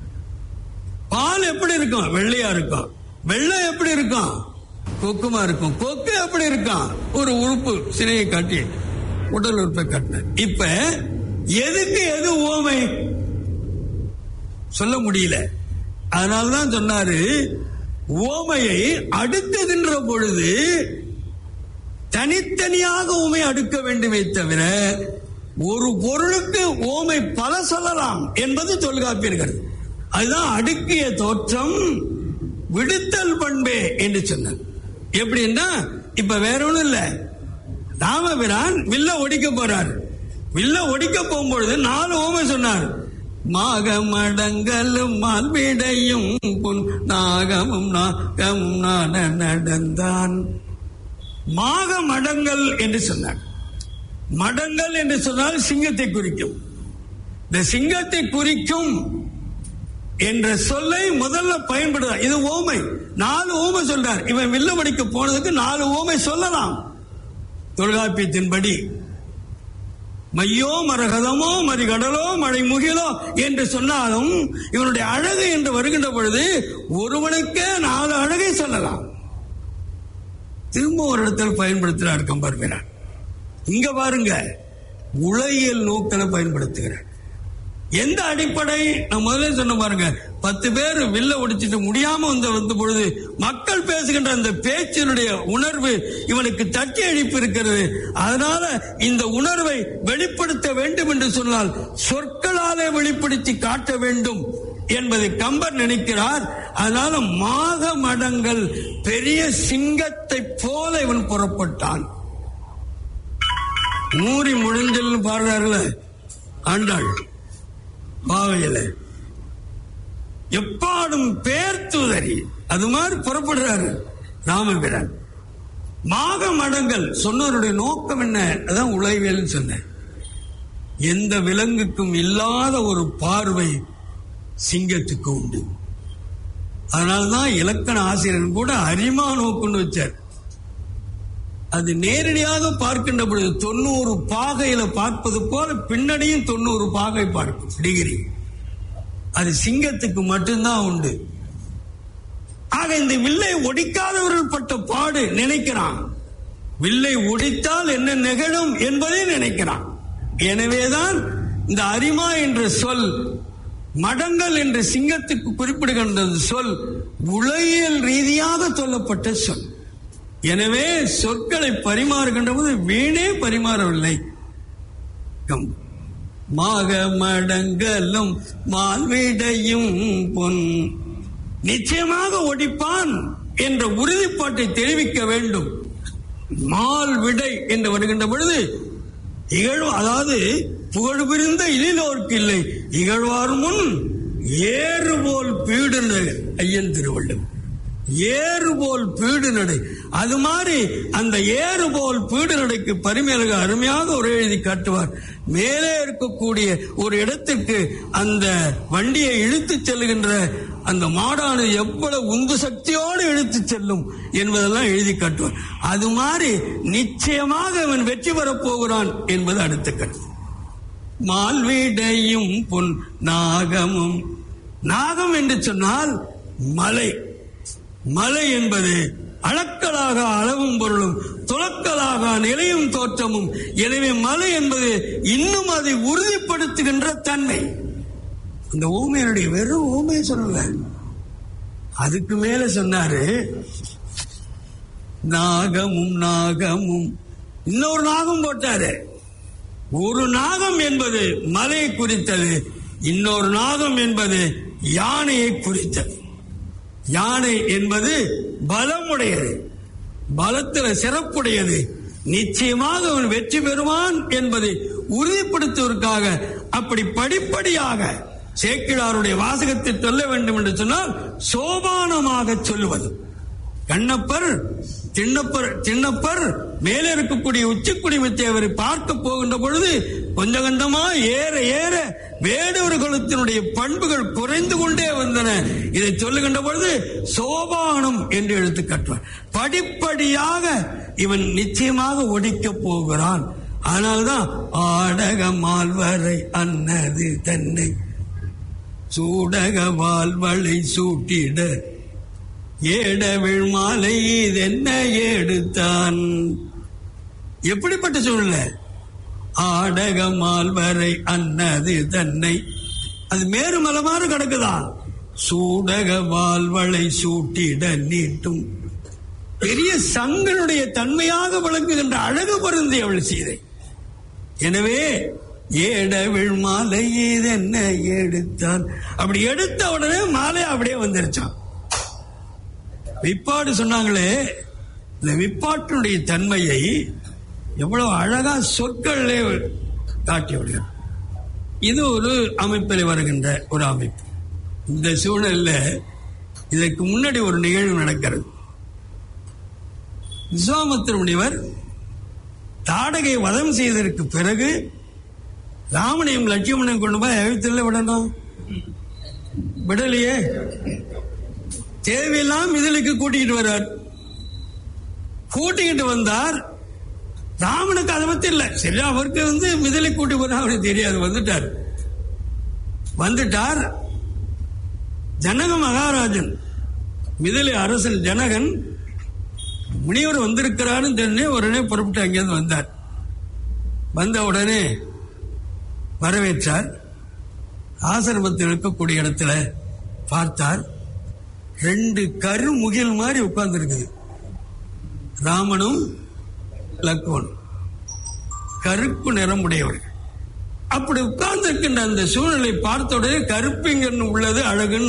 பால் எப்படி இருக்கும் வெள்ளையா இருக்கும் வெள்ளை எப்படி இருக்கும் கொக்குமா இருக்கும் கொக்கு எப்படி இருக்கும் ஒரு உறுப்பு சிலையை காட்டி உடல் உறுப்பை காட்டின இப்ப எதுக்கு எது ஓமை சொல்ல முடியல அதனால்தான் சொன்னாரு ஓமையை அடுக்குகின்ற பொழுது தனித்தனியாக ஓமை அடுக்க வேண்டுமே தவிர ஒரு பொருளுக்கு ஓமை பல சொல்லலாம் என்பது தொல்காப்பியர்கள் அதுதான் அடுக்கிய தோற்றம் விடுத்தல் பண்பே என்று சொன்னார் எப்படின்னா இப்ப வேற ஒண்ணும் இல்ல ராமபிரான் வில்ல ஒடிக்க போறார் வில்ல ஒடிக்க போகும்பொழுது நாலு ஓமை சொன்னார் மாகமடங்களும் மால்விடையும் பொன் நாகமும் நாகமும் நான நடந்தான் மாக மடங்கள் என்று சொன்னார் மடங்கள் என்று சொன்னால் சிங்கத்தை குறிக்கும் இந்த சிங்கத்தை குறிக்கும் என்ற சொல்லை முதல்ல பயன்படுத்த இது ஓமை நாலு ஓமை சொல்றார் இவன் வில்லமடிக்க போனதுக்கு நாலு ஓமை சொல்லலாம் தொல்காப்பியத்தின்படி மையோ மரகதமோ மறிகடலோ மழை முகிலோ என்று சொன்னாலும் இவனுடைய அழகு என்று வருகின்ற பொழுது ஒருவனுக்கே நாலு அழகை சொல்லலாம் திரும்ப ஒரு இடத்தில் பயன்படுத்துகிறார் கம்பர் வீரன் இங்க பாருங்க உலகியல் நோக்கில பயன்படுத்துகிறார் எந்த அடிப்படை நான் முதல்ல சொன்ன பாருங்க பத்து பேர் வில்ல ஒடிச்சிட்டு முடியாம வந்த வந்த பொழுது மக்கள் பேசுகின்ற அந்த பேச்சினுடைய உணர்வு இவனுக்கு தட்டி அழிப்பு இருக்கிறது அதனால இந்த உணர்வை வெளிப்படுத்த வேண்டும் என்று சொன்னால் சொற்களாலே வெளிப்படுத்தி காட்ட வேண்டும் என்பதை கம்பர் நினைக்கிறார் அதனால மாக மடங்கள் பெரிய சிங்கத்தை போல இவன் புறப்பட்டான் ஊறி முழிஞ்சல் பாடுறாருல ஆண்டாள் பாவையில எப்பாடும் பேர்த்துதறி அது மாதிரி புறப்படுறாரு ராமபிரான் மாக மடங்கள் சொன்னவருடைய நோக்கம் என்ன அதான் உழைவியல் சொன்னேன் எந்த விலங்குக்கும் இல்லாத ஒரு பார்வை சிங்கத்துக்கு உண்டு அதனால்தான் இலக்கண ஆசிரியர் கூட அரிமா நோக்குன்னு வச்சார் அது நேரடியாக பார்க்கின்ற பொழுது தொண்ணூறு பாகையில பார்ப்பது போல பின்னணியும் தொண்ணூறு பாகை பார்க்கும் டிகிரி அது சிங்கத்துக்கு மட்டும்தான் உண்டு ஆக இந்த வில்லை ஒடிக்காதவர்கள் பட்ட பாடு நினைக்கிறான் வில்லை ஒடித்தால் என்ன நிகழும் என்பதை நினைக்கிறான் எனவேதான் இந்த அரிமா என்ற சொல் மடங்கள் என்ற சிங்கத்துக்கு குறிப்பிடுகின்ற சொல் உலகியல் ரீதியாக சொல்லப்பட்ட சொல் எனவே சொற்களை பரிமாறுகின்ற போது வீணே பரிமாறவில்லை கம். மாக மடங்களும் மால்விடையும் பொன் நிச்சயமாக ஒடிப்பான் என்ற உறுதிப்பாட்டை தெரிவிக்க வேண்டும் மால் விடை என்று வருகின்ற பொழுது இகழ் அதாவது புகழ் பிரிந்த இழிலோர்க்கு இல்லை இகழ்வார் முன் ஏறு போல் பீடு நடை ஐயன் திருவள்ளுவர் ஏறு போல் பீடு நடை அது மாதிரி அந்த ஏறு போல் பீடு நடைக்கு பரிமேலக அருமையாக ஒரு எழுதி காட்டுவார் மேலே இருக்கக்கூடிய ஒரு இடத்திற்கு அந்த வண்டியை இழுத்துச் செல்லுகின்ற அந்த மாடானது எவ்வளவு உந்து சக்தியோடு இழுத்துச் செல்லும் என்பதெல்லாம் எழுதி காட்டுவார் அது மாதிரி நிச்சயமாக அவன் வெற்றி பெறப் போகிறான் என்பது அடுத்த கருத்து மால்வீடையும் பொன் நாகமும் நாகம் என்று சொன்னால் மலை மலை என்பது அளக்கலாக அளவும் பொருளும் துளக்கலாக நிலையும் தோற்றமும் எனவே மலை என்பது இன்னும் அதை உறுதிப்படுத்துகின்ற தன்மை அந்த ஊமையனுடைய வெறும் ஊமையை சொல்லல அதுக்கு மேல சொன்னாரு நாகமும் நாகமும் இன்னொரு நாகம் போட்டாரு ஒரு நாகம் என்பது மலையை குறித்தது இன்னொரு நாகம் என்பது யானையை குறித்தது யானை என்பது பலமுடையது பலத்தில் சிறப்புடையது நிச்சயமாக அவன் வெற்றி பெறுவான் என்பதை உறுதிப்படுத்துவதற்காக அப்படி படிப்படியாக சேக்கிழாருடைய வாசகத்தை சொல்ல வேண்டும் என்று சொன்னால் சோபானமாக சொல்லுவது கண்ணப்பர் திண்ணப்பர் திண்ணப்பர் மேலே இருக்கக்கூடிய உச்சிக்குடிமத்தை அவரை பார்க்க போகின்ற பொழுது கொஞ்ச கண்டமா ஏற ஏற வேடவர் குலத்தினுடைய பண்புகள் குறைந்து கொண்டே வந்தன இதை சொல்லுகின்ற பொழுது சோபானம் என்று எழுத்து கட்டுவார் படிப்படியாக இவன் நிச்சயமாக ஒடிக்கப் போகிறான் ஆனால்தான் ஆடக மால்வரை அன்னது தன்னை சூடக வால்வளை சூட்டிட ஏடவிழ் மாலை இதென்ன எடுத்தான் எப்படிப்பட்ட சூழ்நிலை ஆடக மால்வரை அன்னது தன்னை அது மேருமலமாறு கிடக்குதா சூடக வால்வளை சூட்டிட நீட்டும் பெரிய சங்கனுடைய தன்மையாக விளங்குகின்ற அழகு பொருந்தி அவள் சீதை எனவே ஏடவிழ் மாலை இதென்ன எடுத்தான் அப்படி எடுத்த உடனே மாலை அப்படியே வந்துருச்சான் விப்பாடு சொன்னாங்களே இந்த விப்பாட்டினுடைய தன்மையை எவ்வளவு அழகா சொற்களிலே காட்டி விடுகிறார் இது ஒரு அமைப்பில் வருகின்ற ஒரு அமைப்பு இந்த சூழலில் இதற்கு முன்னாடி ஒரு நிகழ்வு நடக்கிறது விஸ்வாமித்திர முனிவர் தாடகை வதம் செய்ததற்கு பிறகு ராமனையும் லட்சுமணையும் கொண்டு போய் அழித்துல விடணும் விடலையே தேவையெல்லாம் மிதிலுக்கு கூட்டிக்கிட்டு வர்றார் கூட்டிக்கிட்டு வந்தார் ராமனுக்கு அதை பத்தி இல்ல சரி அவருக்கு வந்து மிதிலை கூட்டி போற அவருக்கு தெரியாது வந்துட்டார் வந்துட்டார் ஜனக மகாராஜன் மிதிலை அரசன் ஜனகன் முனிவர் வந்திருக்கிறான்னு தெரிஞ்சு உடனே புறப்பட்டு அங்கேருந்து வந்தார் வந்த உடனே வரவேற்றார் ஆசிரமத்தில் இருக்கக்கூடிய இடத்துல பார்த்தார் ரெண்டு கருமுகில் மாதிரி உட்கார்ந்து இருக்குது ராமனும் லக்வனும் கருப்பு நிறம் உடையவர்கள் அப்படி உட்கார்ந்து இருக்கின்ற அந்த சூழ்நிலை பார்த்த உடனே கருப்பிங்கன்னு உள்ளது அழகுன்னு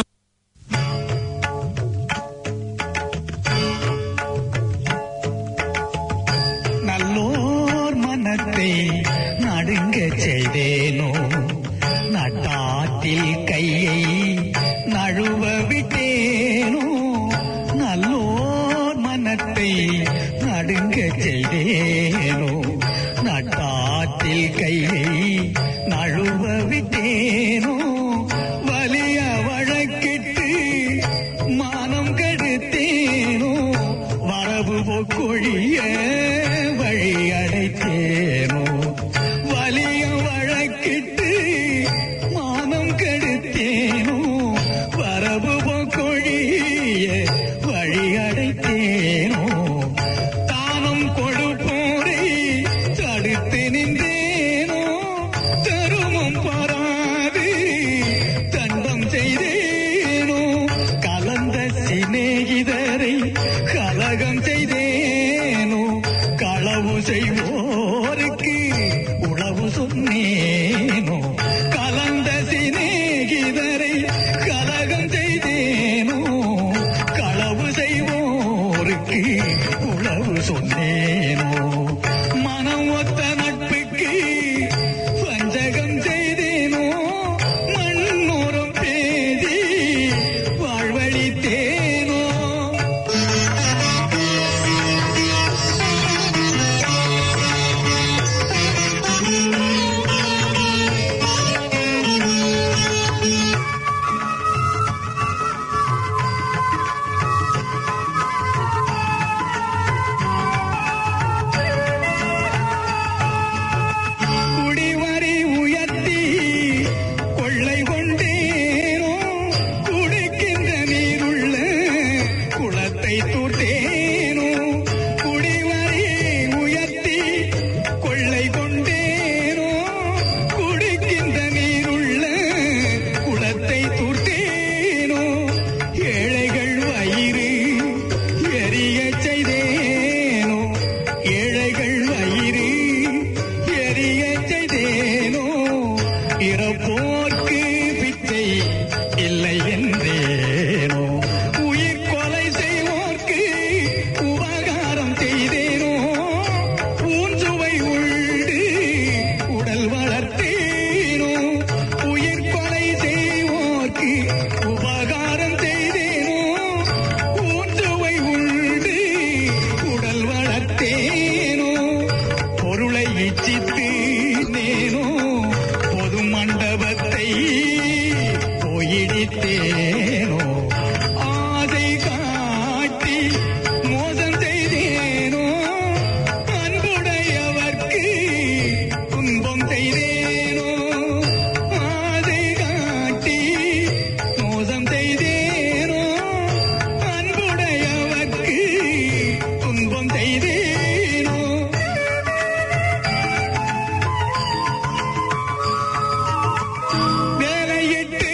நல்லோர் மனத்தை நடுங்க செய்தேனோ நட்டாற்றில் கையை நழுவ விட்டேனோ நல்லோர் மனத்தை நடுங்க செய்தேனோ நட்டாற்றில் கையை நழுவ விட்டேனோ வலிய வழக்கிட்டு மானம் கெடுத்தேனோ வரவு பொக்கொழிய வழி அடைத்தேனோ வலிய வழக்கிட்டு மானம் கெடுத்தேனோ வரவு பொக்கொழிய வழி அடைத்தேனோ தானம் கொடுப்போம் அழித்தேனோ ஆசை காட்டி மோசம் செய்தேனோ அன்புடையவர்க்கு துன்பம் செய்தேனோ ஆசை காட்டி மோசம் செய்தேனோ அன்புடையவர்க்கு துன்பம் செய்தேனோ வேலையிட்டு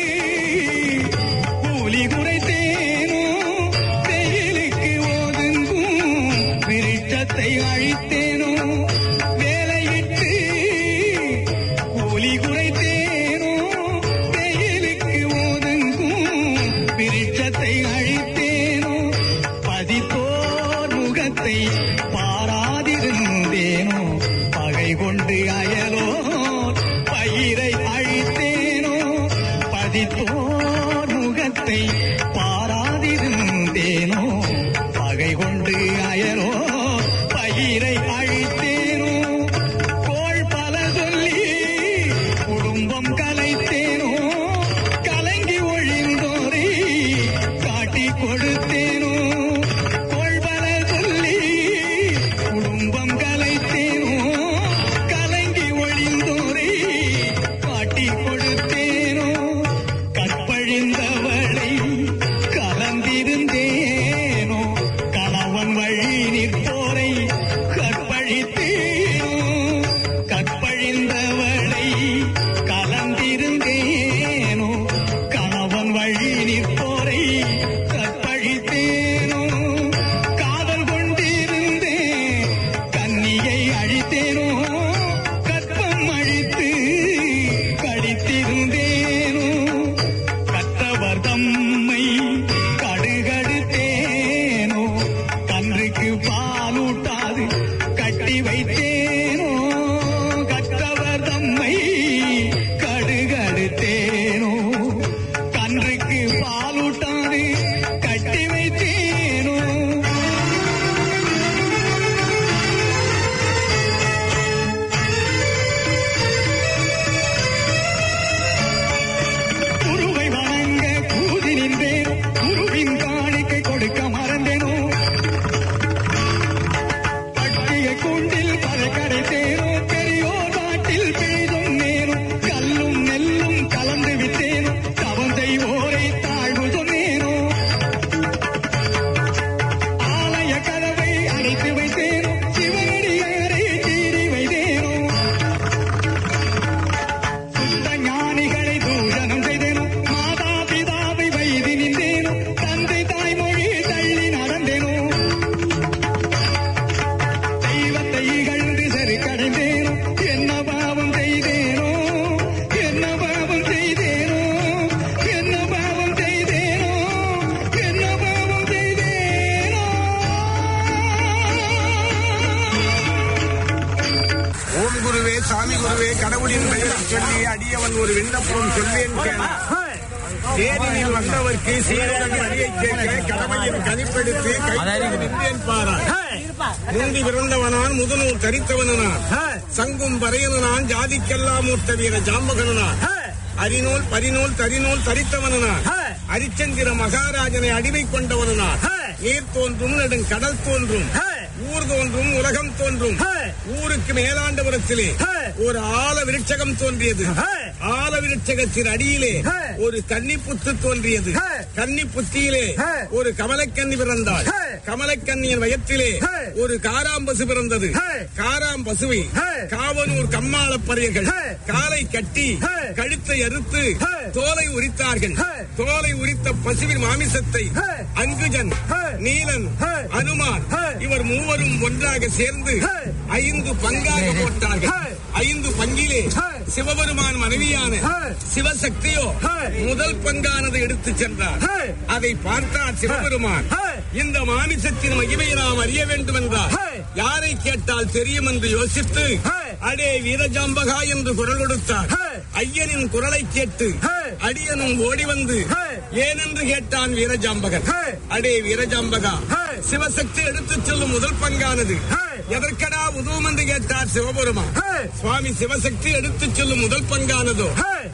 கூலி குறைத்தேனோ வெயிலுக்கு ஒதுங்கும் விருட்சத்தை அழித்தேனோ வேலையிட்டு கூலி குறைத்தேனோ வெயிலுக்கு ஒதுங்கும் விருட்சத்தை அழித்தேனோ பதித்தோர் முகத்தை பாராதிருந்தேனோ பகை கொண்டு அயலோ பயிரை அழித்தேனோ பதித்தோர் முகத்தை பாராதிருந்தேனோ பகை கொண்டு அயலோ பயிரை அழித்தேனோ கோள் பல சொல்லி குடும்பம் கலைத்தேனோ கலங்கி ஒழிந்தோரை காட்டி கொடுத்தேனோ கோள் பல சொல்லி குடும்பம் கலைத்தேனோ கலங்கி ஒழிந்தோரை காட்டி கொடுத்தேனோ கற்பழிந்தவளை கலந்திருந்தேனோ கணவன் வழி நிற்போரை கற்பழித்தேனோ கற்பழிந்தவளை கலந்திருந்தேனோ கணவன் வழி நிற்போரை கற்பழித்தேனோ காதல் கொண்டிருந்தேன் கன்னியை அழித்தேனோ கற்பம் அழித்து கடித்திருந்தேனோ கற்றவர் தம்மை கடுகடுத்தேனோ கன்றுக்கு பாலூட்டாது கட்டி வைத்தேனோ கற்றவர் தம்மை கடுகடுத்தேனோ கன்றுக்கு பாலூட்டாது கட்டி வைத்தேனோ குருவை வணங்க கூதி நின்றேனோ குருவின் காணிக்கை கொடுக்க மறந்தேனோ பட்டிய கூண்டில் பல கடைத்தேனோ பெரியோர் நாட்டில் பெய்தும் நேனோ கல்லும் நெல்லும் கலந்து விட்டேனோ தவம் செய்வோரை தாழ்வு சொன்னேனோ ஆலய கதவை அடைத்து வைத்தேனோ சிவனடியாரை தீரி வைத்தேனோ சுத்த ஞானிகளை தூஷணம் செய்தேனோ மாதா பிதாவை வைதி நின்றேனோ தந்தை தாய்மொழி தள்ளி நடந்தேனோ தெய்வத்தை இகழ்ந்து சரி கடைந்தேனோ என்ன பாவம் செய்தேனோ என்ன பாவம் செய்தேனோ என்ன பாவம் செய்தேனோ என்ன பாவம் செய்தேனோ ஓம் குருவே சாமி குருவே கடவுளின் பெயரை சொல்லி அடியவன் ஒரு விண்ணப்பம் சொல்வேன் கேள. தேரினில் வந்தவர்க்கு சீரகன் அடியை கேட்க கடமையின் கனிப்பெடுத்து கையில் நின்றேன் பாராய் முந்தி பிறந்தவனான் முதுநூல் தரித்தவனான் சங்கும் பறையனான் ஜாதிக்கெல்லாம் மூத்த வீர ஜாம்பகனான் அரிநூல் பரிநூல் தரிநூல் தரித்தவனான் அரிச்சந்திர மகாராஜனை அடிமை கொண்டவனான் நீர் தோன்றும் நெடுங் கடல் தோன்றும் ஊர் தோன்றும் உலகம் தோன்றும் ஊருக்கு மேலாண்டபுரத்திலே ஒரு ஆல விருட்சகம் தோன்றியது ஆல விருட்சகத்தின் அடியிலே ஒரு கன்னிப்புத்து தோன்றியது கன்னிப்புத்தியிலே ஒரு கமலக்கன்னி பிறந்தாள் கமலக்கன்னியின் வயத்திலே ஒரு காராம்பசு பிறந்தது காராம்பசுவை காவனூர் கம்மாள பறையர்கள் காலை கட்டி கழுத்தை அறுத்து தோலை உரித்தார்கள் தோலை உரித்த பசுவின் மாமிசத்தை அங்குஜன் நீலன் அனுமான் இவர் மூவரும் ஒன்றாக சேர்ந்து ஐந்து பங்காக போட்டார்கள் ஐந்து பங்கிலே சிவபெருமான் மனைவியான சிவசக்தியோ முதல் பங்கானது எடுத்துச் சென்றார் அதை பார்த்தார் சிவபெருமான் இந்த மாமிசத்தின் மகிமையை நாம் அறிய வேண்டும் என்றார் யாரை கேட்டால் தெரியும் என்று யோசித்து அடே வீரஜாம்பகா என்று குரல் கொடுத்தார் ஐயனின் குரலை கேட்டு அடியனும் ஓடி வந்து ஏனென்று கேட்டான் வீரஜாம்பகன் அடே வீரஜாம்பகா சிவசக்தி எடுத்துச் செல்லும் முதல் பங்கானது எதற்கடா உதவும் என்று கேட்டார் சிவபெருமான் சுவாமி சிவசக்தி எடுத்துச் செல்லும் முதல் பங்கானதோ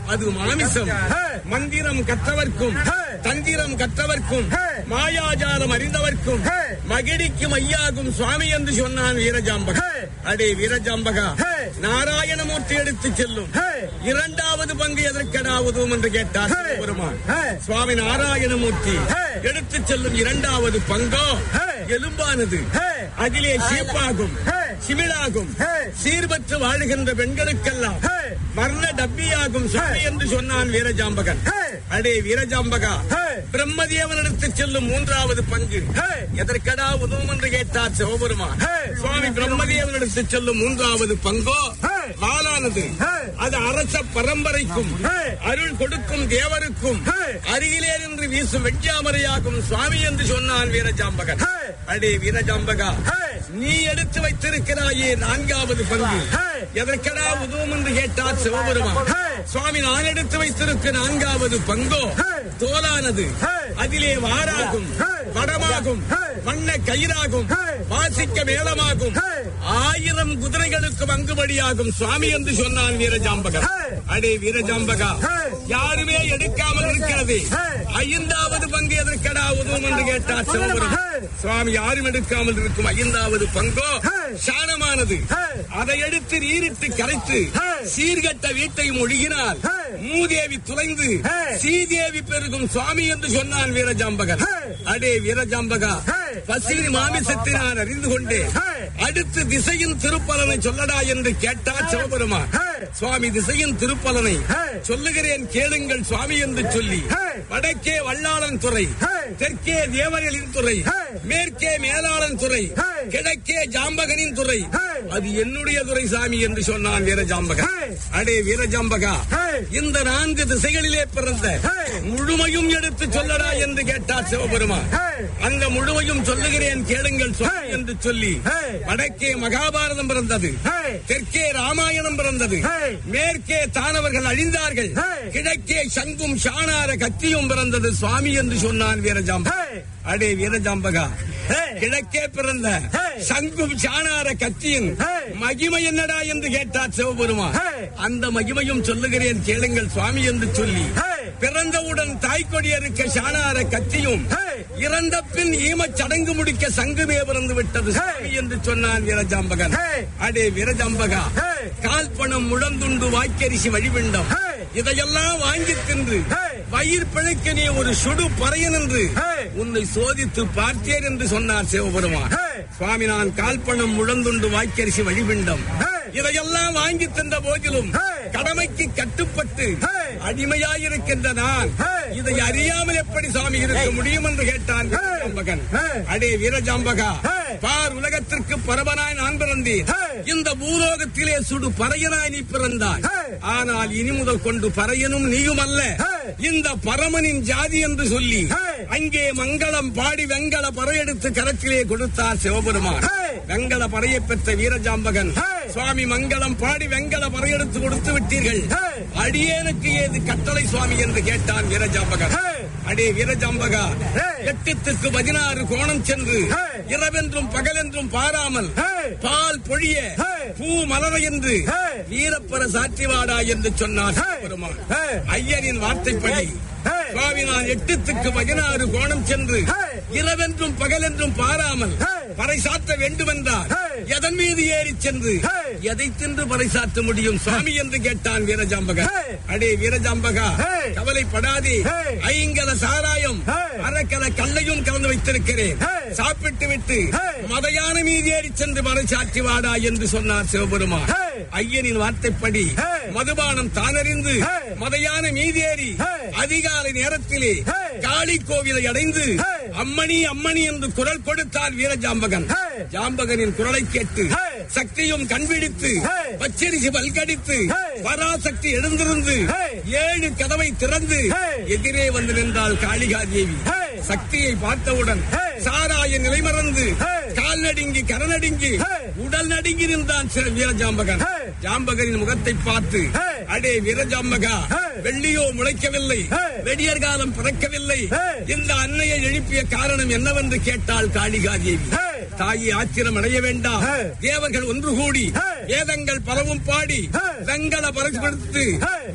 அது மாமிசம் மந்திரம் கற்றவர்க்கும் தந்திரம் கற்றவர்க்கும் மாயாஜாலம் அறிந்தவர்க்கும் மகிழிக்கும் ஐயாகும் சுவாமி என்று சொன்னான் வீரஜாம்பகா அடே வீரஜாம்பகா நாராயணமூர்த்தி எடுத்துச் செல்லும் இரண்டாவது பங்கு எதற்கடாவதும் என்று கேட்டார் பெருமான் சுவாமி நாராயணமூர்த்தி எடுத்துச் செல்லும் இரண்டாவது பங்கோ எலும்பானது அதிலே சீப்பாகும் சிமிழாகும் சீர்பற்று வாழுகின்ற பெண்களுக்கெல்லாம் மரண டப்பியாகும் சுவாமி என்று சொன்னான் வீரஜாம்பகன் அடே வீரஜாம்பகா பிரம்மதேவனிடத்து செல்லும் மூன்றாவது பங்கு எதற்கடா உதவும் என்று கேட்டார் சிவபெருமான் சுவாமி பிரம்மதேவனிடத்து செல்லும் மூன்றாவது பங்கோ வாளானது அது அரச பரம்பரைக்கும் அருள் கொடுக்கும் தேவருக்கும் அருகிலே நின்று வீசும் வெஞ்சாமரையாகும் சுவாமி என்று சொன்னான் வீரஜாம்பகன் அடே வீரஜாம்பகா நீ எடுத்து வைத்திருக்கிறாயே நான்காவது பங்கு எதற்கடா உதவும் என்று கேட்டார் சிவபெருமான் சுவாமி நான் எடுத்து வைத்திருக்க நான்காவது பங்கோ தோலானது அதிலே வாராகும் வடமாகும் வண்ண கயிறாகும் வாசிக்க மேளமாகும் ஆயிரம் குதிரைகளுக்கு பங்குபடியாகும் சுவாமி என்று சொன்னான் வீரஜாம்பகன் அடே வீரஜாம்பகா யாருமே எடுக்காமல் இருக்கிறது ஐந்தாவது பங்கு எதற்கடா உதவும் என்று கேட்டார் சிவபெருமான் சுவாமி யாரும் எடுக்காமல் இருக்கும் ஐந்தாவது பங்கோ சாணமானது அதை எடுத்து நீரிட்டு கரைத்து சீர்கட்ட வீட்டை மொழிகினால் மூதேவி துளைந்து சீதேவி பெருகும் சுவாமி என்று சொன்னான் வீரஜாம்பகன் அடே வீரஜாம்பகா பசிரி மாமிசத்தை நான் அறிந்து கொண்டேன் அடுத்து திசையின் திருப்பலனை சொல்லடா என்று கேட்டார் சிவபெருமான் சுவாமி திசையின் திருப்பலனை சொல்லுகிறேன் கேளுங்கள் சுவாமி என்று சொல்லி வடக்கே வல்லாளன் துறை தெற்கே தேவர்களின் துறை மேற்கே மேலாளன் துறை கிழக்கே ஜாம்பகனின் துறை அது என்னுடைய துறை சாமி என்று சொன்னான் வீரஜாம்பகா அடே வீரஜாம்பகா இந்த நான்கு திசைகளிலே பிறந்த முழுமையும் எடுத்து சொல்லடா என்று கேட்டார் சிவபெருமான் அந்த முழுமையும் சொல்லுகிறேன் கேளுங்கள் சுவாமி என்று சொல்லி வடக்கே மகாபாரதம் பிறந்தது தெற்கே ராமாயணம் பிறந்தது மேற்கே தானவர்கள் அழிந்தார்கள் கிழக்கே சங்கும் ஷானார கத்தியும் பிறந்தது சுவாமி என்று சொன்னான் வீரஜாம்பகா அடே வீரஜாம்பகா கிழக்கே பிறந்த சங்கும் சாணார கத்தியின் மகிமை என்னடா என்று கேட்டார் சிவபெருமான் அந்த மகிமையும் சொல்லுகிறேன் கேளுங்கள் சுவாமி என்று சொல்லி பிறந்தவுடன் தாய்க்கொடி அறுக்க சாணார கத்தியும் இறந்த பின் ஈமச் சடங்கு முடிக்க சங்குமே பிறந்து விட்டது சுவாமி என்று சொன்னான் வீரஜாம்பகன் அடே வீரஜாம்பகா கால் பணம் முழந்துண்டு வாய்க்கரிசி வழிவிண்டம் இதையெல்லாம் வாங்கி தின்று வயிர் பிழைக்க நீ ஒரு சுடு பறையன் என்று உன்னை சோதித்து பார்த்தேன் என்று சொன்னார் சிவபெருமான் சுவாமி நான் கால்பணம் முழந்துண்டு வாய்க்கரிசி வழிபிண்டம் இதையெல்லாம் வாங்கி தந்த போதிலும் கடமைக்கு கட்டுப்பட்டு அடிமையாயிருக்கின்ற நான் இதை அறியாமல் எப்படி சுவாமி இருக்க முடியும் என்று கேட்டான் வீரஜாம்பகன் அடே வீரஜாம்பகா பார் உலகத்திற்கு பரவனாய் நான் பிறந்தேன் இந்த பூலோகத்திலே சுடு பறையனாய் நீ பிறந்தாய் ஆனால் இனி முதல் கொண்டு பறையனும் நீயும் அல்ல இந்த பரமனின் ஜாதி என்று சொல்லி அங்கே மங்களம் பாடி வெங்கல பறையெடுத்து கரத்திலே கொடுத்தார் சிவபெருமான் வெங்கல பறையை பெற்ற வீரஜாம்பகன் சுவாமி மங்களம் பாடி வெங்கல பறையெடுத்து கொடுத்து விட்டீர்கள் அடியேனுக்கு ஏது கட்டளை சுவாமி என்று கேட்டான் வீரஜாம்பகன் அடே வீரஜாம்பகா எட்டுத்துக்கு பதினாறு கோணம் சென்று இரவென்றும் பகலென்றும் பாராமல் பால் பொழிய பூ மலர என்று வீரப்பர சாற்றிவாடா என்று சொன்னார் பெருமான் ஐயனின் வார்த்தைப்படி சுவாமி நான் எட்டுத்துக்கு பதினாறு கோணம் சென்று இரவென்றும் பகலென்றும் பாராமல் பறைசாற்ற வேண்டுமென்றார் எதன் மீது ஏறி சென்று எதை தின்று பறைசாற்ற முடியும் சுவாமி என்று கேட்டான் வீரஜாம்பகா அடே வீரஜாம்பகா கவலைப்படாதே ஐங்கல சாராயம் அறக்கல கல்லையும் கலந்து வைத்திருக்கிறேன் சாப்பிட்டு விட்டு மதையான மீது ஏறி சென்று பறைசாற்றி வாடா என்று சொன்னார் சிவபெருமான் ஐயனின் வார்த்தைப்படி மதுபானம் தானறிந்து மதையான மீதேறி அதிகாலை நேரத்திலே காளி கோவிலை அடைந்து அம்மணி அம்மணி என்று குரல் கொடுத்தார் வீரஜாம்பகன் ஜாம்பகனின் குரலை கேட்டு சக்தியும் கண்பிடித்து பச்சரிசி பல்கடித்து பராசக்தி எழுந்திருந்து ஏழு கதவை திறந்து எதிரே வந்து நின்றாள் காளிகா தேவி சக்தியை பார்த்தவுடன் சாராய நிலை மறந்து கால் நடுங்கி கரநடுங்கி உடல் நடுங்கி நின்றான் சில வீரஜாம்பகன் ஜாம்பகனின் முகத்தை பார்த்து அடே வீரஜாம்பகா வெள்ளியோ முளைக்கவில்லை வெடியர் காலம் பிறக்கவில்லை இந்த அன்னையை எழுப்பிய காரணம் என்னவென்று கேட்டாள் காளிகா தேவி தாயை ஆத்திரம் அடைய வேண்டாம் தேவர்கள் ஒன்று கூடி வேதங்கள் பலவும் பாடி வெங்கல பரப்படுத்து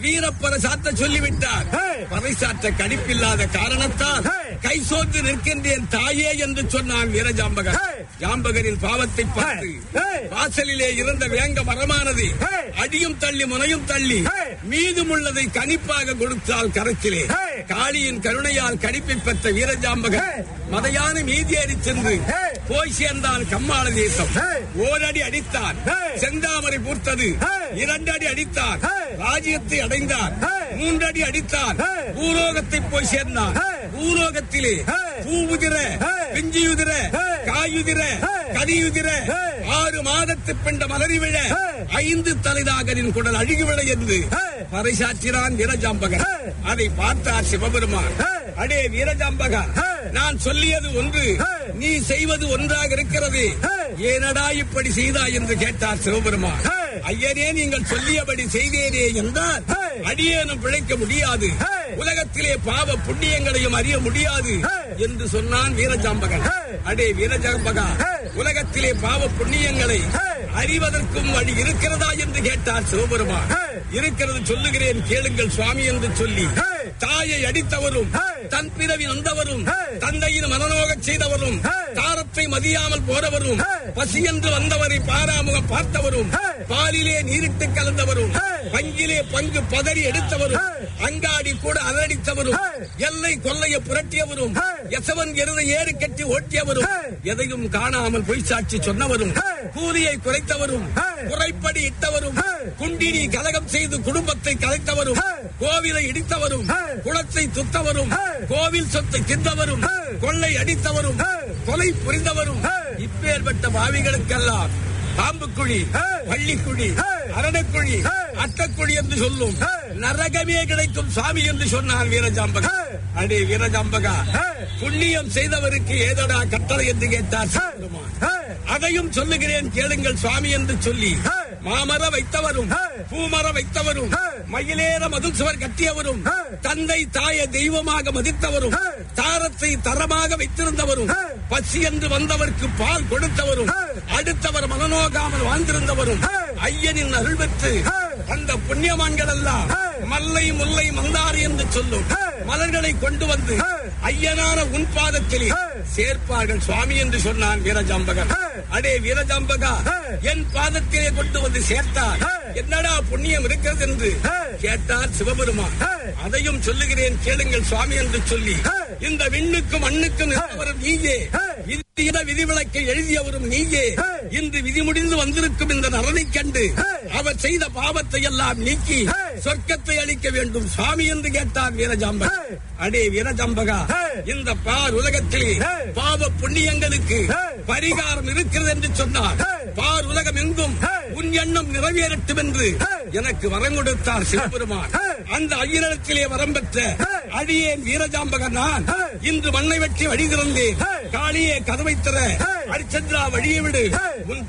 வீரப்பர சாத்த சொல்லிவிட்டார் பறைசாற்ற கடிப்பில்லாத காரணத்தால் கை சோர்ந்து நிற்கின்றேன் தாயே என்று சொன்னான் வீரஜாம்பகர் ஜாம்பகரின் பாவத்தை பார்த்து வாசலிலே இருந்த வேங்க மரமானது அடியும் தள்ளி முனையும் தள்ளி மீதமுள்ளதை கணிப்பாக கொடுத்தால் கரத்திலே காளியின் கருணையால் கணிப்பை பெற்ற வீரஜாம்பகர் மதையான மீதியேறி சென்று போய் சேர்ந்தான் கம்மாள தேசம் ஓரடி அடித்தான் செந்தாமரை பூர்த்தது இரண்டு அடி அடித்தான் ராஜ்யத்தை அடைந்தான் மூன்றடி அடித்தான் பூலோகத்தை போய் சேர்ந்தான் பூலோகத்திலே பூவுதிர பிஞ்சியுதிர காயுதிர கதியுதிர ஆறு மாதத்து பெண்ட மலரி விழ ஐந்து தலைதாகரின் குடல் அழுகி விழ என்று பறைசாற்றினான் வீரஜாம்பகன் அதை பார்த்தார் சிவபெருமான் அடே வீரஜாம்பகா நான் சொல்லியது ஒன்று நீ செய்வது ஒன்றாக இருக்கிறது ஏனடா இப்படி செய்தாய் என்று கேட்டார் சிவபெருமான் ஐயனே நீங்கள் சொல்லியபடி செய்தேனே என்றால் அடியேனும் பிழைக்க முடியாது உலகத்திலே பாவ புண்ணியங்களையும் அறிய முடியாது என்று சொன்னான் வீரஜாம்பகன் அடே வீரஜாம்பகா உலகத்திலே பாவ புண்ணியங்களை அறிவதற்கும் வழி இருக்கிறதா என்று கேட்டார் சிவபெருமான் இருக்கிறது சொல்லுகிறேன் கேளுங்கள் சுவாமி என்று சொல்லி தாயை அடித்தவரும் தன் பிறவி நொந்தவரும் தந்தையின் மனநோகச் செய்தவரும் தாரத்தை மதியாமல் போறவரும் பசி என்று வந்தவரை பாராமுக பார்த்தவரும் பாலிலே நீரிட்டு கலந்தவரும் பங்கிலே பங்கு பதறி எடுத்தவரும் அங்காடி கூட அலடித்தவரும் எல்லை கொல்லைய புரட்டியவரும் எசவன் எருதை ஏறு கட்டி ஓட்டியவரும் எதையும் காணாமல் பொய் சாட்சி சொன்னவரும் கூலியை குறைத்தவரும் குறைப்படி இட்டவரும் குண்டினி கலகம் செய்து குடும்பத்தை கலைத்தவரும் கோவிலை இடித்தவரும் குளத்தை துத்தவரும் கோவில் சொத்தை தின்றவரும் கொள்ளை அடித்தவரும் கொலை புரிந்தவரும் இப்பேற்பட்ட பாவிகளுக்கெல்லாம் பாம்புக்குழி பள்ளிக்குழி அரணக்குழி அட்டக்குழி என்று சொல்லும் நரகமே கிடைக்கும் சாமி என்று சொன்னான் வீரஜாம்பகா அடே வீரஜாம்பகா புண்ணியம் செய்தவருக்கு ஏதடா கட்டளை என்று கேட்டார் சிவபெருமான். அதையும் சொல்லுகிறேன் கேளுங்கள் சுவாமி என்று சொல்லி மாமர வைத்தவரும் பூமர வைத்தவரும் மயிலேற மதுள் சுவர் கட்டியவரும் தந்தை தாயை தெய்வமாக மதித்தவரும் தாரத்தை தரமாக வைத்திருந்தவரும் பசி என்று வந்தவருக்கு பால் கொடுத்தவரும் அடுத்தவர் மனநோகாமல் வாழ்ந்திருந்தவரும் ஐயனின் அருள் பெற்று அந்த புண்ணியமான்கள் எல்லாம் மல்லை முல்லை மந்தாரி என்று சொல்லும் மலர்களை கொண்டு வந்து ஐயனான உன் பாதத்திலே சேர்ப்பார்கள் சுவாமி என்று சொன்னான் வீரஜாம்பகன் அடே வீரஜாம்பகா என் பாதத்திலே கொண்டு வந்து சேர்த்தார் என்னடா புண்ணியம் இருக்கிறது என்று கேட்டார் சிவபெருமான் அதையும் சொல்லுகிறேன் கேளுங்கள் சுவாமி என்று சொல்லி இந்த விண்ணுக்கும் மண்ணுக்கும் நின்றவரும் நீயே இந்திய விதிவிலக்கை எழுதியவரும் நீயே இன்று விதி முடிந்து வந்திருக்கும் இந்த நரனை கண்டு அவர் செய்த பாவத்தை எல்லாம் நீக்கி சொர்க்கத்தை அளிக்க வேண்டும் சுவாமி என்று கேட்டார் வீரஜாம்பகா அடே வீரஜாம்பகா இந்த பார் உலகத்திலே பாவ புண்ணியங்களுக்கு பரிகாரம் இருக்கிறது என்று சொன்னார் பார் உலகம் எங்கும் உன் எண்ணம் நிறைவேறட்டும் என்று எனக்கு வரம் கொடுத்தார் சிவபெருமான் அந்த ஐயனிடத்திலே வரம் பெற்ற அடியேன் வீரஜாம்பகன் நான் இன்று மண்ணை வெட்டி வழி திறந்தேன் காளியே கதவை திற அரிச்சந்திரா வழியை விடு முன்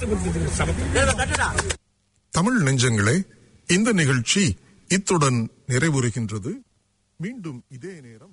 சமம் தமிழ் நெஞ்சங்களே இந்த நிகழ்ச்சி இத்துடன் நிறைவுறுகின்றது மீண்டும் இதே நேரம்